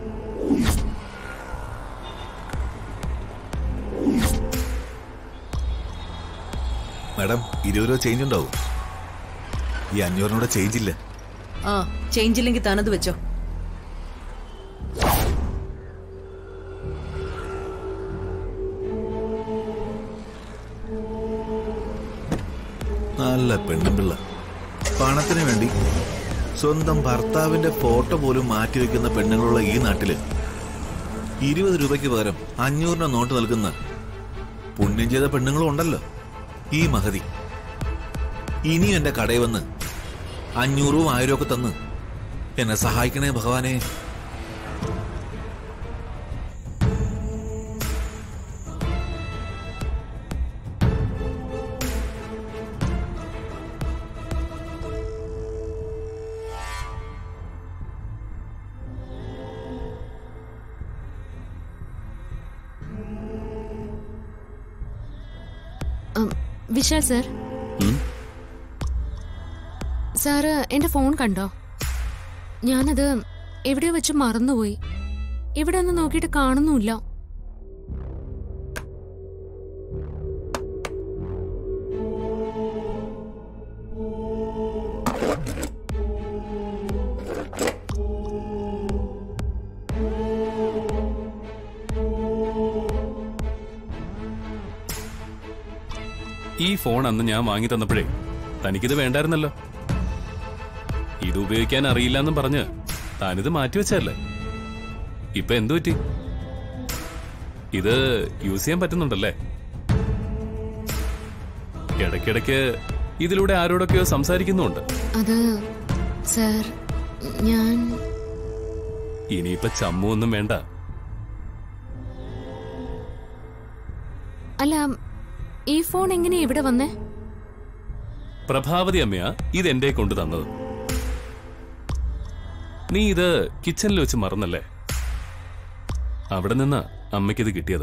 Speaker 17: മേഡം ഇരുപത് രൂപ ചേഞ്ച് ഉണ്ടാവും ഈ അഞ്ഞൂറിനൂടെ ചേഞ്ച് ഇല്ല
Speaker 20: ആ ചേഞ്ച് ഇല്ലെങ്കിൽ തനത് വെച്ചോ
Speaker 17: നല്ല പെണ്ണും പിള്ള പണത്തിന് വേണ്ടി സ്വന്തം ഭർത്താവിന്റെ ഫോട്ടോ പോലും മാറ്റിവെക്കുന്ന പെണ്ണുങ്ങളുള്ള ഈ നാട്ടില് ഇരുപത് രൂപയ്ക്ക് പകരം അഞ്ഞൂറിന് നോട്ട് നൽകുന്ന പുണ്യം ചെയ്ത പെണ്ണുങ്ങളും ഉണ്ടല്ലോ ഈ മഹതി ഇനിയും എന്റെ കടയിൽ വന്ന് അഞ്ഞൂറും ആയിരം ഒക്കെ തന്ന് എന്നെ സഹായിക്കണേ ഭഗവാനെ
Speaker 19: ഉം, വിശാൽ സർ സാറ് എന്റെ ഫോൺ കണ്ടോ ഞാനത് എവിടെയോ വെച്ച് മറന്നുപോയി ഇവിടെ ഒന്ന് നോക്കിയിട്ട് കാണുന്നുമില്ല
Speaker 14: ഈ ഫോൺ അന്ന് ഞാൻ വാങ്ങി തന്നപ്പോഴേ തനിക്കിത് വേണ്ടായിരുന്നല്ലോ ഇത് ഉപയോഗിക്കാൻ അറിയില്ലെന്നും പറഞ്ഞ് താനിത് മാറ്റിവെച്ചല്ലേ ഇപ്പൊ എന്തു പറ്റി ഇത് യൂസ് ചെയ്യാൻ പറ്റുന്നുണ്ടല്ലേ ഇടയ്ക്കിടയ്ക്ക് ഇതിലൂടെ ആരോടൊക്കെയോ സംസാരിക്കുന്നുണ്ട്
Speaker 19: അത് സർ ഞാൻ
Speaker 14: ഇനിയിപ്പൊ ചമ്മു ഒന്നും വേണ്ട
Speaker 19: അല്ല ഈ ഫോൺ എങ്ങനെ ഇവിടെ വന്നേ
Speaker 14: പ്രഭാവതി അമ്മയാ ഇത് എന്റെ കൊണ്ട് തന്നത് നീ ഇത് കിച്ചണിൽ വെച്ച് മറന്നല്ലേ അവിടെ നിന്ന് അമ്മയ്ക്കിത് കിട്ടിയത്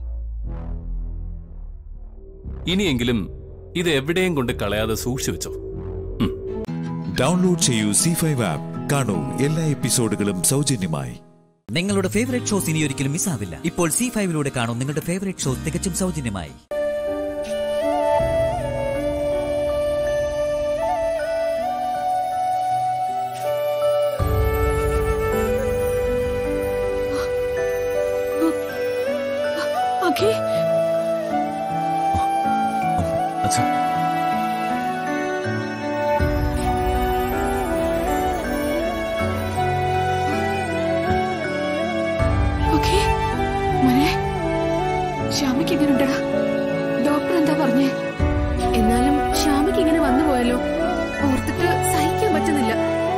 Speaker 14: ഇനിയെങ്കിലും ഇത് എവിടെയും കൊണ്ട് കളയാതെ സൂക്ഷിച്ചു വെച്ചോ
Speaker 6: ഡൗൺലോഡ് ചെയ്യൂ സി ഫൈവ് ആപ്പ് കാണൂ എല്ലാ എപ്പിസോഡുകളും സൗജന്യമായി
Speaker 1: നിങ്ങളുടെ ഫേവറേറ്റ് ഷോസ് ഇനി ഒരിക്കലും മിസ്സാവില്ല ഇപ്പോൾ സി ഫൈവിലൂടെ കാണും നിങ്ങളുടെ ഫേവറേറ്റ് ഷോ തികച്ചും സൗജന്യമായി
Speaker 2: അഖി അഖി മോനെ ശ്യാമയ്ക്ക് ഇങ്ങനെ ഉണ്ടടാ ഡോക്ടർ എന്താ പറഞ്ഞേ എന്നാലും ശ്യാമയ്ക്ക് ഇങ്ങനെ വന്നു പോയല്ലോ ഓർത്തിട്ട് സഹിക്കാൻ പറ്റുന്നില്ല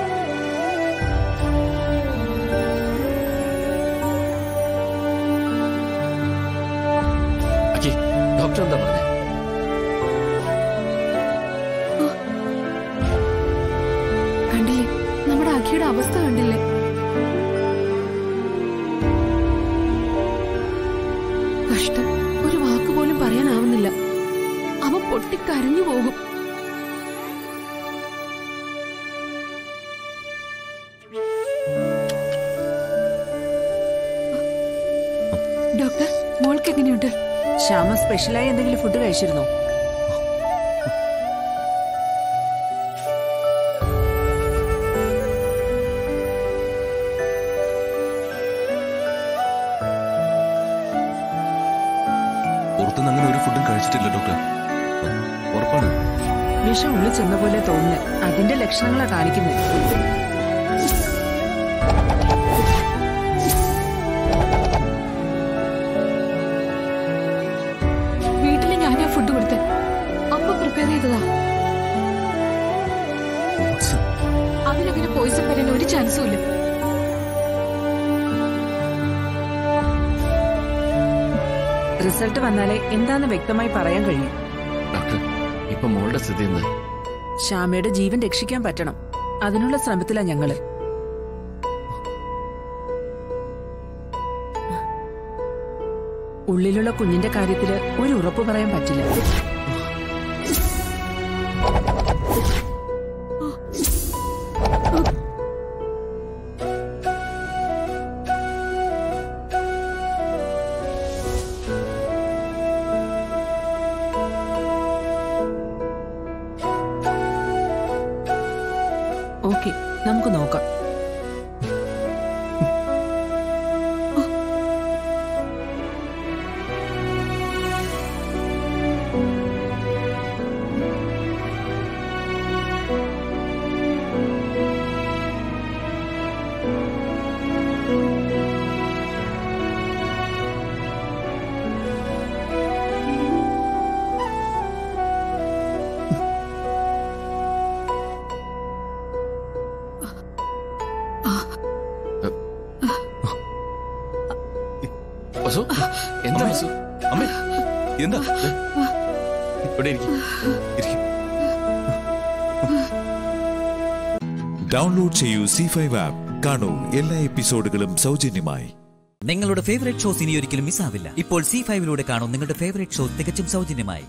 Speaker 21: അഖി ഡോക്ടർ എന്താ പറഞ്ഞേ
Speaker 2: കണ്ടില്ലേ നമ്മുടെ അഖിയുടെ അവസ്ഥ കണ്ടില്ലേ കഷ്ടം ഒരു വാക്ക് പോലും പറയാനാവുന്നില്ല അവൻ പൊട്ടിക്കരഞ്ഞു പോകും ഡോക്ടർ മോൾക്ക് എങ്ങനെയുണ്ട്
Speaker 22: ശ്യാമ സ്പെഷ്യലായി എന്തെങ്കിലും ഫുഡ് കഴിച്ചിരുന്നോ
Speaker 16: പുറത്തുനിന്ന് അങ്ങനെ ഒരു ഫുഡും കഴിച്ചിട്ടില്ല ഡോക്ടർ ഉറപ്പാണ്
Speaker 22: വിഷം ഉള്ളിൽ ചെന്ന പോലെ തോന്നുന്നു അതിന്റെ ലക്ഷണങ്ങളാ കാണിക്കുന്നത്
Speaker 2: വീട്ടില് ഞാനാ ഫുഡ് കൊടുത്തേ അപ്പൊ പ്രിപ്പയർ ചെയ്തതാ അതിനങ്ങനെ പോയിസൺ വരാൻ ഒരു ചാൻസും ഇല്ല
Speaker 22: റിസൾട്ട് വന്നാലേ എന്താന്ന് വ്യക്തമായി പറയാൻ കഴിയും
Speaker 21: ഡോക്ടർ ഇപ്പൊ മോളുടെ സ്ഥിതി എന്താ
Speaker 22: ശ്യാമയുടെ ജീവൻ രക്ഷിക്കാൻ പറ്റണം അതിനുള്ള ശ്രമത്തിലാ ഞങ്ങള് ഉള്ളിലുള്ള കുഞ്ഞിന്റെ കാര്യത്തില് ഒരു ഉറപ്പ് പറയാൻ പറ്റില്ല ഓക്കെ നമുക്ക് നോക്കാം
Speaker 21: വസു എന്താ വസു
Speaker 8: അമ്മേ എന്താ ഇവിടെ ഇരിക്കും
Speaker 6: ഡൗൺലോഡ് ചെയ്യൂ സി ഫൈവ് ആപ്പ് കാണൂ എല്ലാ എപ്പിസോഡുകളും സൗജന്യമായി
Speaker 1: നിങ്ങളുടെ ഫേവറേറ്റ് ഷോസ് ഇനി ഒരിക്കലും മിസ്സാവില്ല ഇപ്പോൾ സി ഫൈവിലൂടെ കാണും നിങ്ങളുടെ ഫേവറേറ്റ് ഷോ തികച്ചും സൗജന്യമായി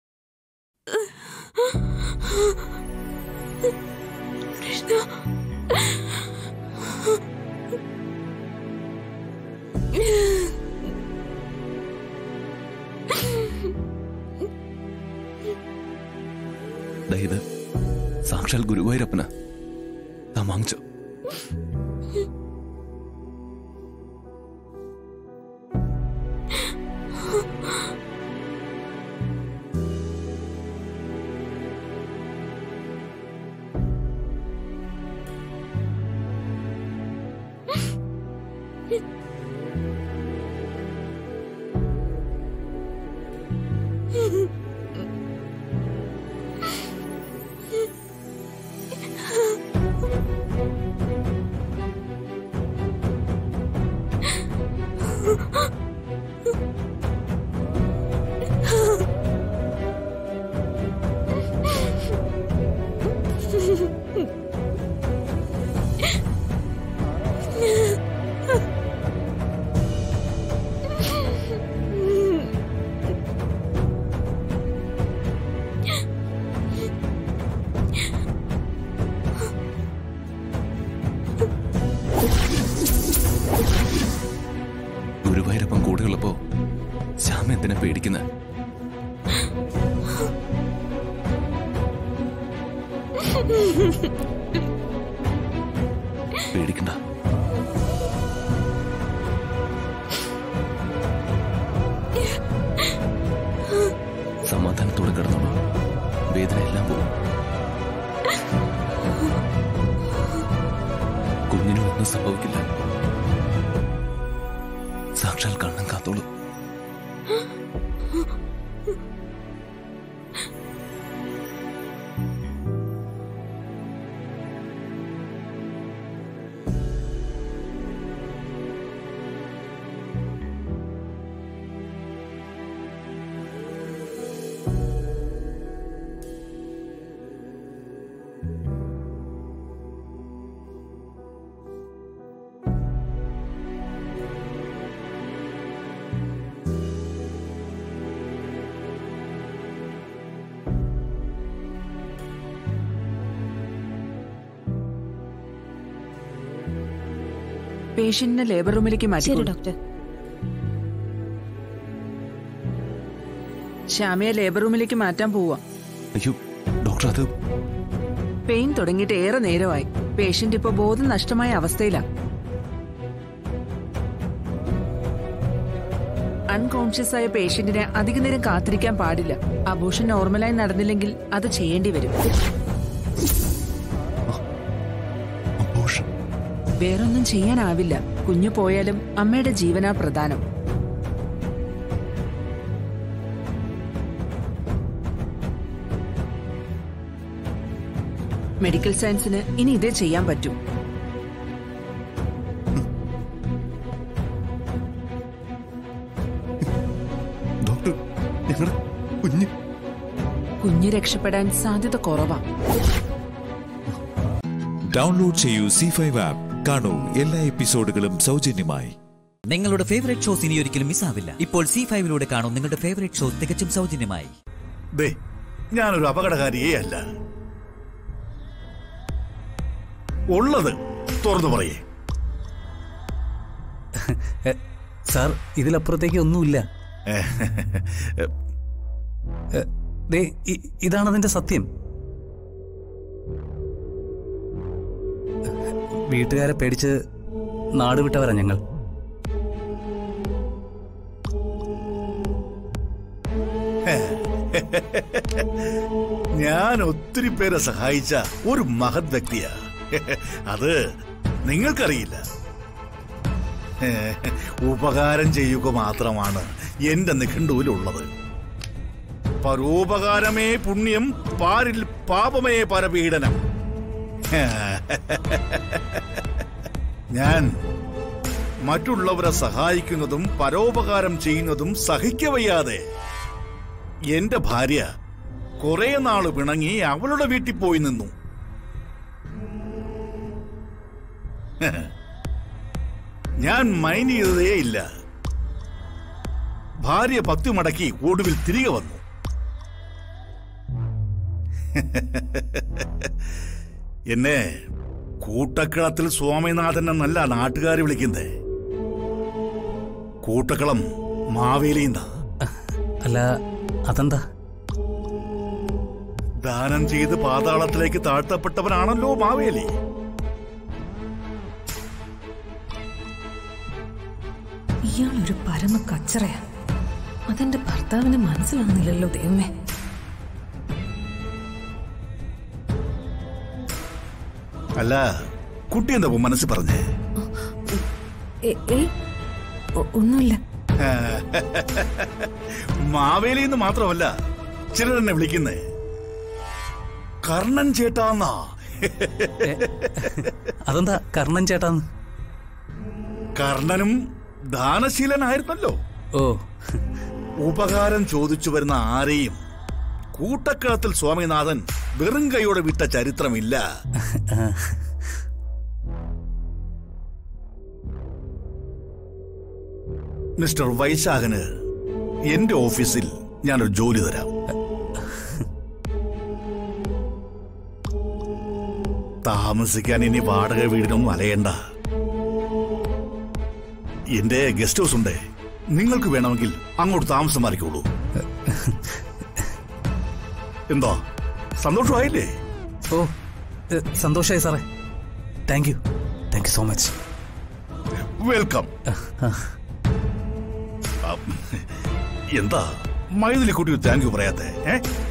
Speaker 16: ദേ ഇത് സാക്ഷാൽ ഗുരുവായൂരപ്പന താൻ വാങ്ങിച്ചോ ഗുരുവായൂരപ്പൻ കൂടെയുള്ളപ്പോ ശ്യാമ എന്തിനാ പേടിക്കുന്നത് പേടിക്കണ്ട സമാധാനത്തോടെ കിടന്നോളൂ വേദന എല്ലാം പോകും കുഞ്ഞിനും ഒന്നും സംഭവിക്കില്ല സാക്ഷാൽ കണ്ണൻ കാത്തോളൂ
Speaker 22: പേഷ്യന്റിനെ ലേബർ റൂമിലേക്ക് മാറ്റി
Speaker 19: ശരി ഡോക്ടർ
Speaker 22: ശ്യാമയെ ലേബർ റൂമിലേക്ക് മാറ്റാൻ പോവാ
Speaker 16: അയ്യോ ഡോക്ടർ അത്
Speaker 22: പെയിൻ തുടങ്ങിയിട്ട് ഏറെ നേരമായി പേഷ്യന്റ് ഇപ്പൊ ബോധം നഷ്ടമായ അവസ്ഥയിലാ അൺകോൺഷ്യസ് ആയ പേഷ്യന്റിനെ അധിക നേരം കാത്തിരിക്കാൻ പാടില്ല അബോഷൻ നോർമലായി നടന്നില്ലെങ്കിൽ അത് ചെയ്യേണ്ടി വരും വേറൊന്നും ചെയ്യാനാവില്ല കുഞ്ഞു പോയാലും അമ്മയുടെ ജീവനാ പ്രധാനം മെഡിക്കൽ സയൻസിന് ഇനി ഇതേ ചെയ്യാൻ പറ്റൂ
Speaker 16: ഡോക്ടർ ഞങ്ങളുടെ കുഞ്ഞ്
Speaker 22: കുഞ്ഞ് രക്ഷപ്പെടാൻ സാധ്യത കുറവാ
Speaker 6: ഡൗൺലോഡ് ചെയ്യൂ സി ഫൈവ് ആപ്പ് കാണൂ എല്ലാ എപ്പിസോഡുകളും സൗജന്യമായി
Speaker 1: നിങ്ങളുടെ ഫേവറേറ്റ് ഷോസ് ഇനി ഒരിക്കലും മിസ്സാവില്ല ഇപ്പോൾ സി ഫൈവിലൂടെ കാണും നിങ്ങളുടെ ഫേവറേറ്റ് ഷോ തികച്ചും സൗജന്യമായി
Speaker 10: ദേ ഞാനൊരു അപകടകാരിയേ അല്ല ഉള്ളത് തുറന്നു പറയേ
Speaker 14: സാർ ഇതിലപ്പുറത്തേക്ക് ഒന്നുമില്ല എ, ദേ, ഇ- ഇതാണ് അതിന്റെ സത്യം വീട്ടുകാരെ പേടിച്ച് നാട് വിട്ടവരാ ഞങ്ങൾ
Speaker 10: ഞാൻ ഒത്തിരി പേരെ സഹായിച്ച ഒരു മഹത് വ്യക്തിയാ അത് നിങ്ങൾക്കറിയില്ല ഉപകാരം ചെയ്യുക മാത്രമാണ് എന്റെ നിഘണ്ടുവിലുള്ളത് പരോപകാരമേ പുണ്യം പാരിൽ പാപമേ പരപീഡനം ഞാൻ മറ്റുള്ളവരെ സഹായിക്കുന്നതും പരോപകാരം ചെയ്യുന്നതും സഹിക്കവയ്യാതെ എന്റെ ഭാര്യ കുറെ നാള് പിണങ്ങി അവളുടെ വീട്ടിൽ പോയി നിന്നു ഞാൻ മൈൻഡ് ചെയ്തതേ ഇല്ല ഭാര്യ പത്തി മടക്കി ഒടുവിൽ തിരികെ വന്നു എന്നെ കൂട്ടക്കളത്തിൽ സ്വാമിനാഥൻ എന്നല്ല നാട്ടുകാർ വിളിക്കുന്നേ കൂട്ടക്കളം മാവേലിന്ന
Speaker 14: അല്ല അതെന്താ
Speaker 10: ദാനം ചെയ്ത് പാതാളത്തിലേക്ക് താഴ്ത്തപ്പെട്ടവനാണല്ലോ മാവേലി
Speaker 3: ഇയാളൊരു പരമ കച്ചറയാ അതെന്റെ ഭർത്താവിന് മനസ്സിലാവുന്നില്ലല്ലോ ദൈവമേ
Speaker 10: അല്ല കുട്ടി എന്താ ഇപ്പൊ മനസ്സിൽ പറഞ്ഞേ
Speaker 3: ഏ- ഏയ്, ഒ- ഒന്നുമില്ല
Speaker 10: മാവേലി എന്ന് മാത്രമല്ല ചിലരെന്നെ വിളിക്കുന്നേ കർണൻ ചേട്ടാന്നാ
Speaker 14: അതെന്താ കർണൻ ചേട്ടാന്ന്
Speaker 10: കർണനും ദാനശീലനായിരുന്നല്ലോ
Speaker 14: ഓ
Speaker 10: ഉപകാരം ചോദിച്ചു വരുന്ന ആരെയും കൂട്ടക്കളത്തിൽ സ്വാമിനാഥൻ വെറും കൈയോടെ വിട്ട ചരിത്രമില്ല മിസ്റ്റർ വൈശാഖന് എന്റെ ഓഫീസിൽ ഞാനൊരു ജോലി തരാം താമസിക്കാൻ ഇനി വാടക വീടിനൊന്നും അലയണ്ട എന്റെ ഗസ്റ്റ് ഹൗസ് ഉണ്ട് നിങ്ങൾക്ക് വേണമെങ്കിൽ അങ്ങോട്ട് താമസം മാറിക്കോളൂ എന്താ സന്തോഷമായില്ലേ
Speaker 14: ഓ ഏ, സന്തോഷായി സാറേ thank you thank you so much
Speaker 10: welcome എന്താ മൈതിലി കുട്ടി താങ്ക് യു പറയാത്തെ ഏ?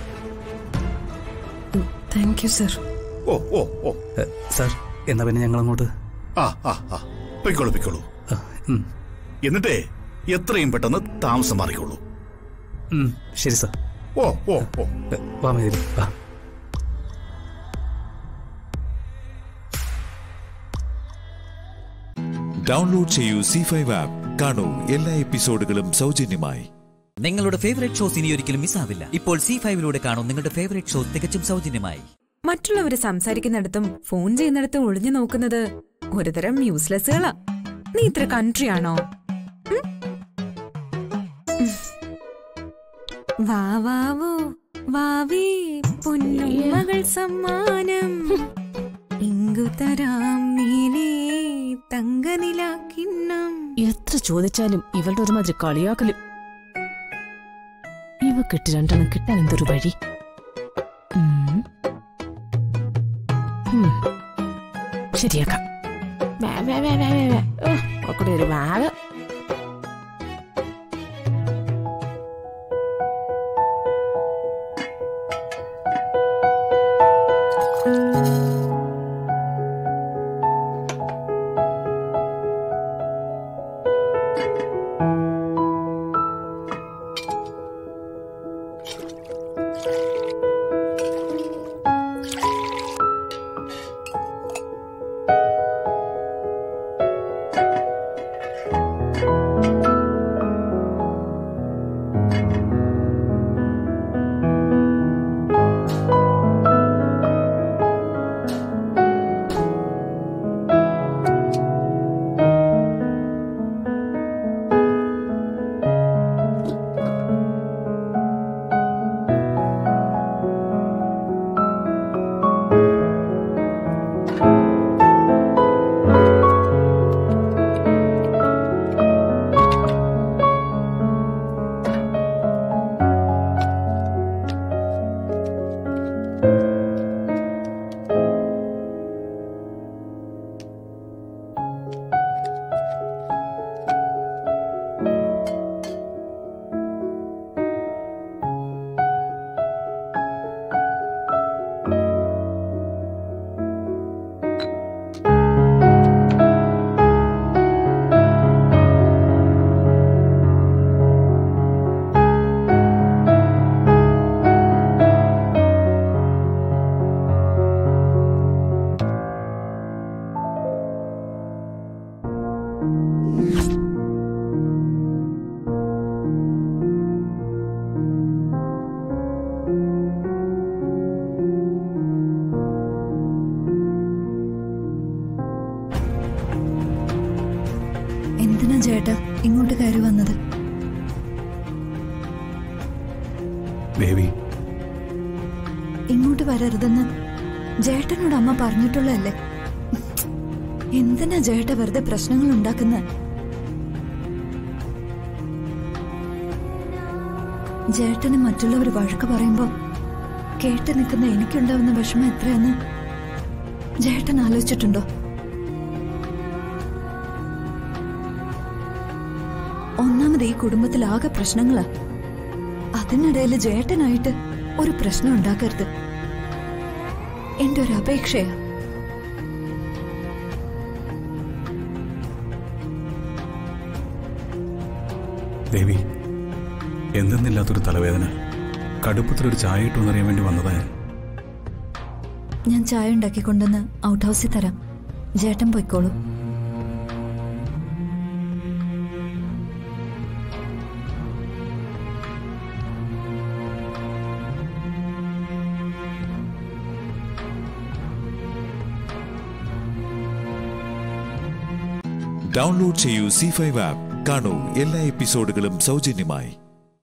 Speaker 3: താങ്ക് യു സർ
Speaker 10: ഓ ഓ ഓ
Speaker 14: സാർ എന്നാ പിന്നെ ഞങ്ങൾ അങ്ങോട്ട്
Speaker 10: ആ ആ ആ പൊയ്ക്കോളൂ പൊയ്ക്കോളൂ എന്നിട്ടേ എത്രയും പെട്ടെന്ന് താമസം മാറിക്കോളൂ
Speaker 14: ഉം, ശരി സാർ
Speaker 10: ഓ ഓ ഓ
Speaker 14: ഏ, വാ മേരി വാ
Speaker 6: ഡൗൺലോഡ് ചെയ്യൂ സി ഫൈവ് ആപ്പ് കാണൂ എല്ലാ എപ്പിസോഡുകളും സൗജന്യമായി
Speaker 1: നിങ്ങളുടെ ഫേവറേറ്റ് ഷോസ് ഇനി ഒരിക്കലും മിസ്സാവില്ല ഇപ്പോൾ സി ഫൈവിലൂടെ കാണൂ നിങ്ങളുടെ ഫേവറേറ്റ് ഷോ തികച്ചും സൗജന്യമായി
Speaker 5: മറ്റുള്ളവര് സംസാരിക്കുന്നിടത്തും ഫോൺ ചെയ്യുന്നിടത്തും ഒളിഞ്ഞു നോക്കുന്നത് ഒരുതരം യൂസ്ലെസ്സുകളാ നീ ഇത്ര കൺട്രി ആണോ ഉം? ഉം. വാ വാവോ വാവേ പൊന്നുമകൾ സമ്മാനം ഇങ്കു തരാം നീലേ തങ്കനിലാക്കിണ്ണം
Speaker 3: എത്ര ചോദിച്ചാലും ഇവളുടെ ഒരുമാതിരി കളിയാക്കലും ഇവ കിട്ടി രണ്ടെണ്ണം കിട്ടാൻ എന്തൊരു വഴി ഉം. ഉം. ശരിയാക്കാം വേ, വേ, വേ, വേ, വേ, വേ. ഓ, ഒക്കെ ഒരു വാവ്
Speaker 18: എന്തിനാ ചേട്ടാ ഇങ്ങോട്ട് കയറി വന്നത്
Speaker 11: ബേബി
Speaker 18: ഇങ്ങോട്ട് വരരുതെന്ന് ജേട്ടനോട് അമ്മ പറഞ്ഞിട്ടുള്ളതല്ലേ എന്തിനാ ജേട്ട വെറുതെ പ്രശ്നങ്ങൾ ഉണ്ടാക്കുന്നത് ജേട്ടന് മറ്റുള്ളവർ വഴക്ക് പറയുമ്പോ കേട്ട് നിൽക്കുന്ന എനിക്കുണ്ടാവുന്ന വിഷമം എത്രയെന്ന് ജേട്ടൻ ആലോചിച്ചിട്ടുണ്ടോ ഒന്നാമത് ഈ കുടുംബത്തിൽ ആകെ പ്രശ്നങ്ങളാ അതിനിടയിൽ ജേട്ടനായിട്ട് ഒരു പ്രശ്നം ഉണ്ടാക്കരുത് എന്റെ ഒരു അപേക്ഷയാ
Speaker 11: ദേവി എന്തെന്നില്ലാത്തൊരു തലവേദന കടുപ്പത്തിലൊരു ചായ ഇട്ടുമെന്നറിയാൻ വേണ്ടി വന്നതാ ഞാൻ
Speaker 18: ഞാൻ ചായ ഉണ്ടാക്കിക്കൊണ്ടെന്ന് ഔട്ട് ഹൗസിൽ തരാം ജേട്ടൻ പോയിക്കോളൂ
Speaker 6: ഡൗൺലോഡ് ചെയ്യൂ സി ഫൈവ് ആപ്പ് കാണൂ എല്ലാ എപ്പിസോഡുകളും സൗജന്യമായി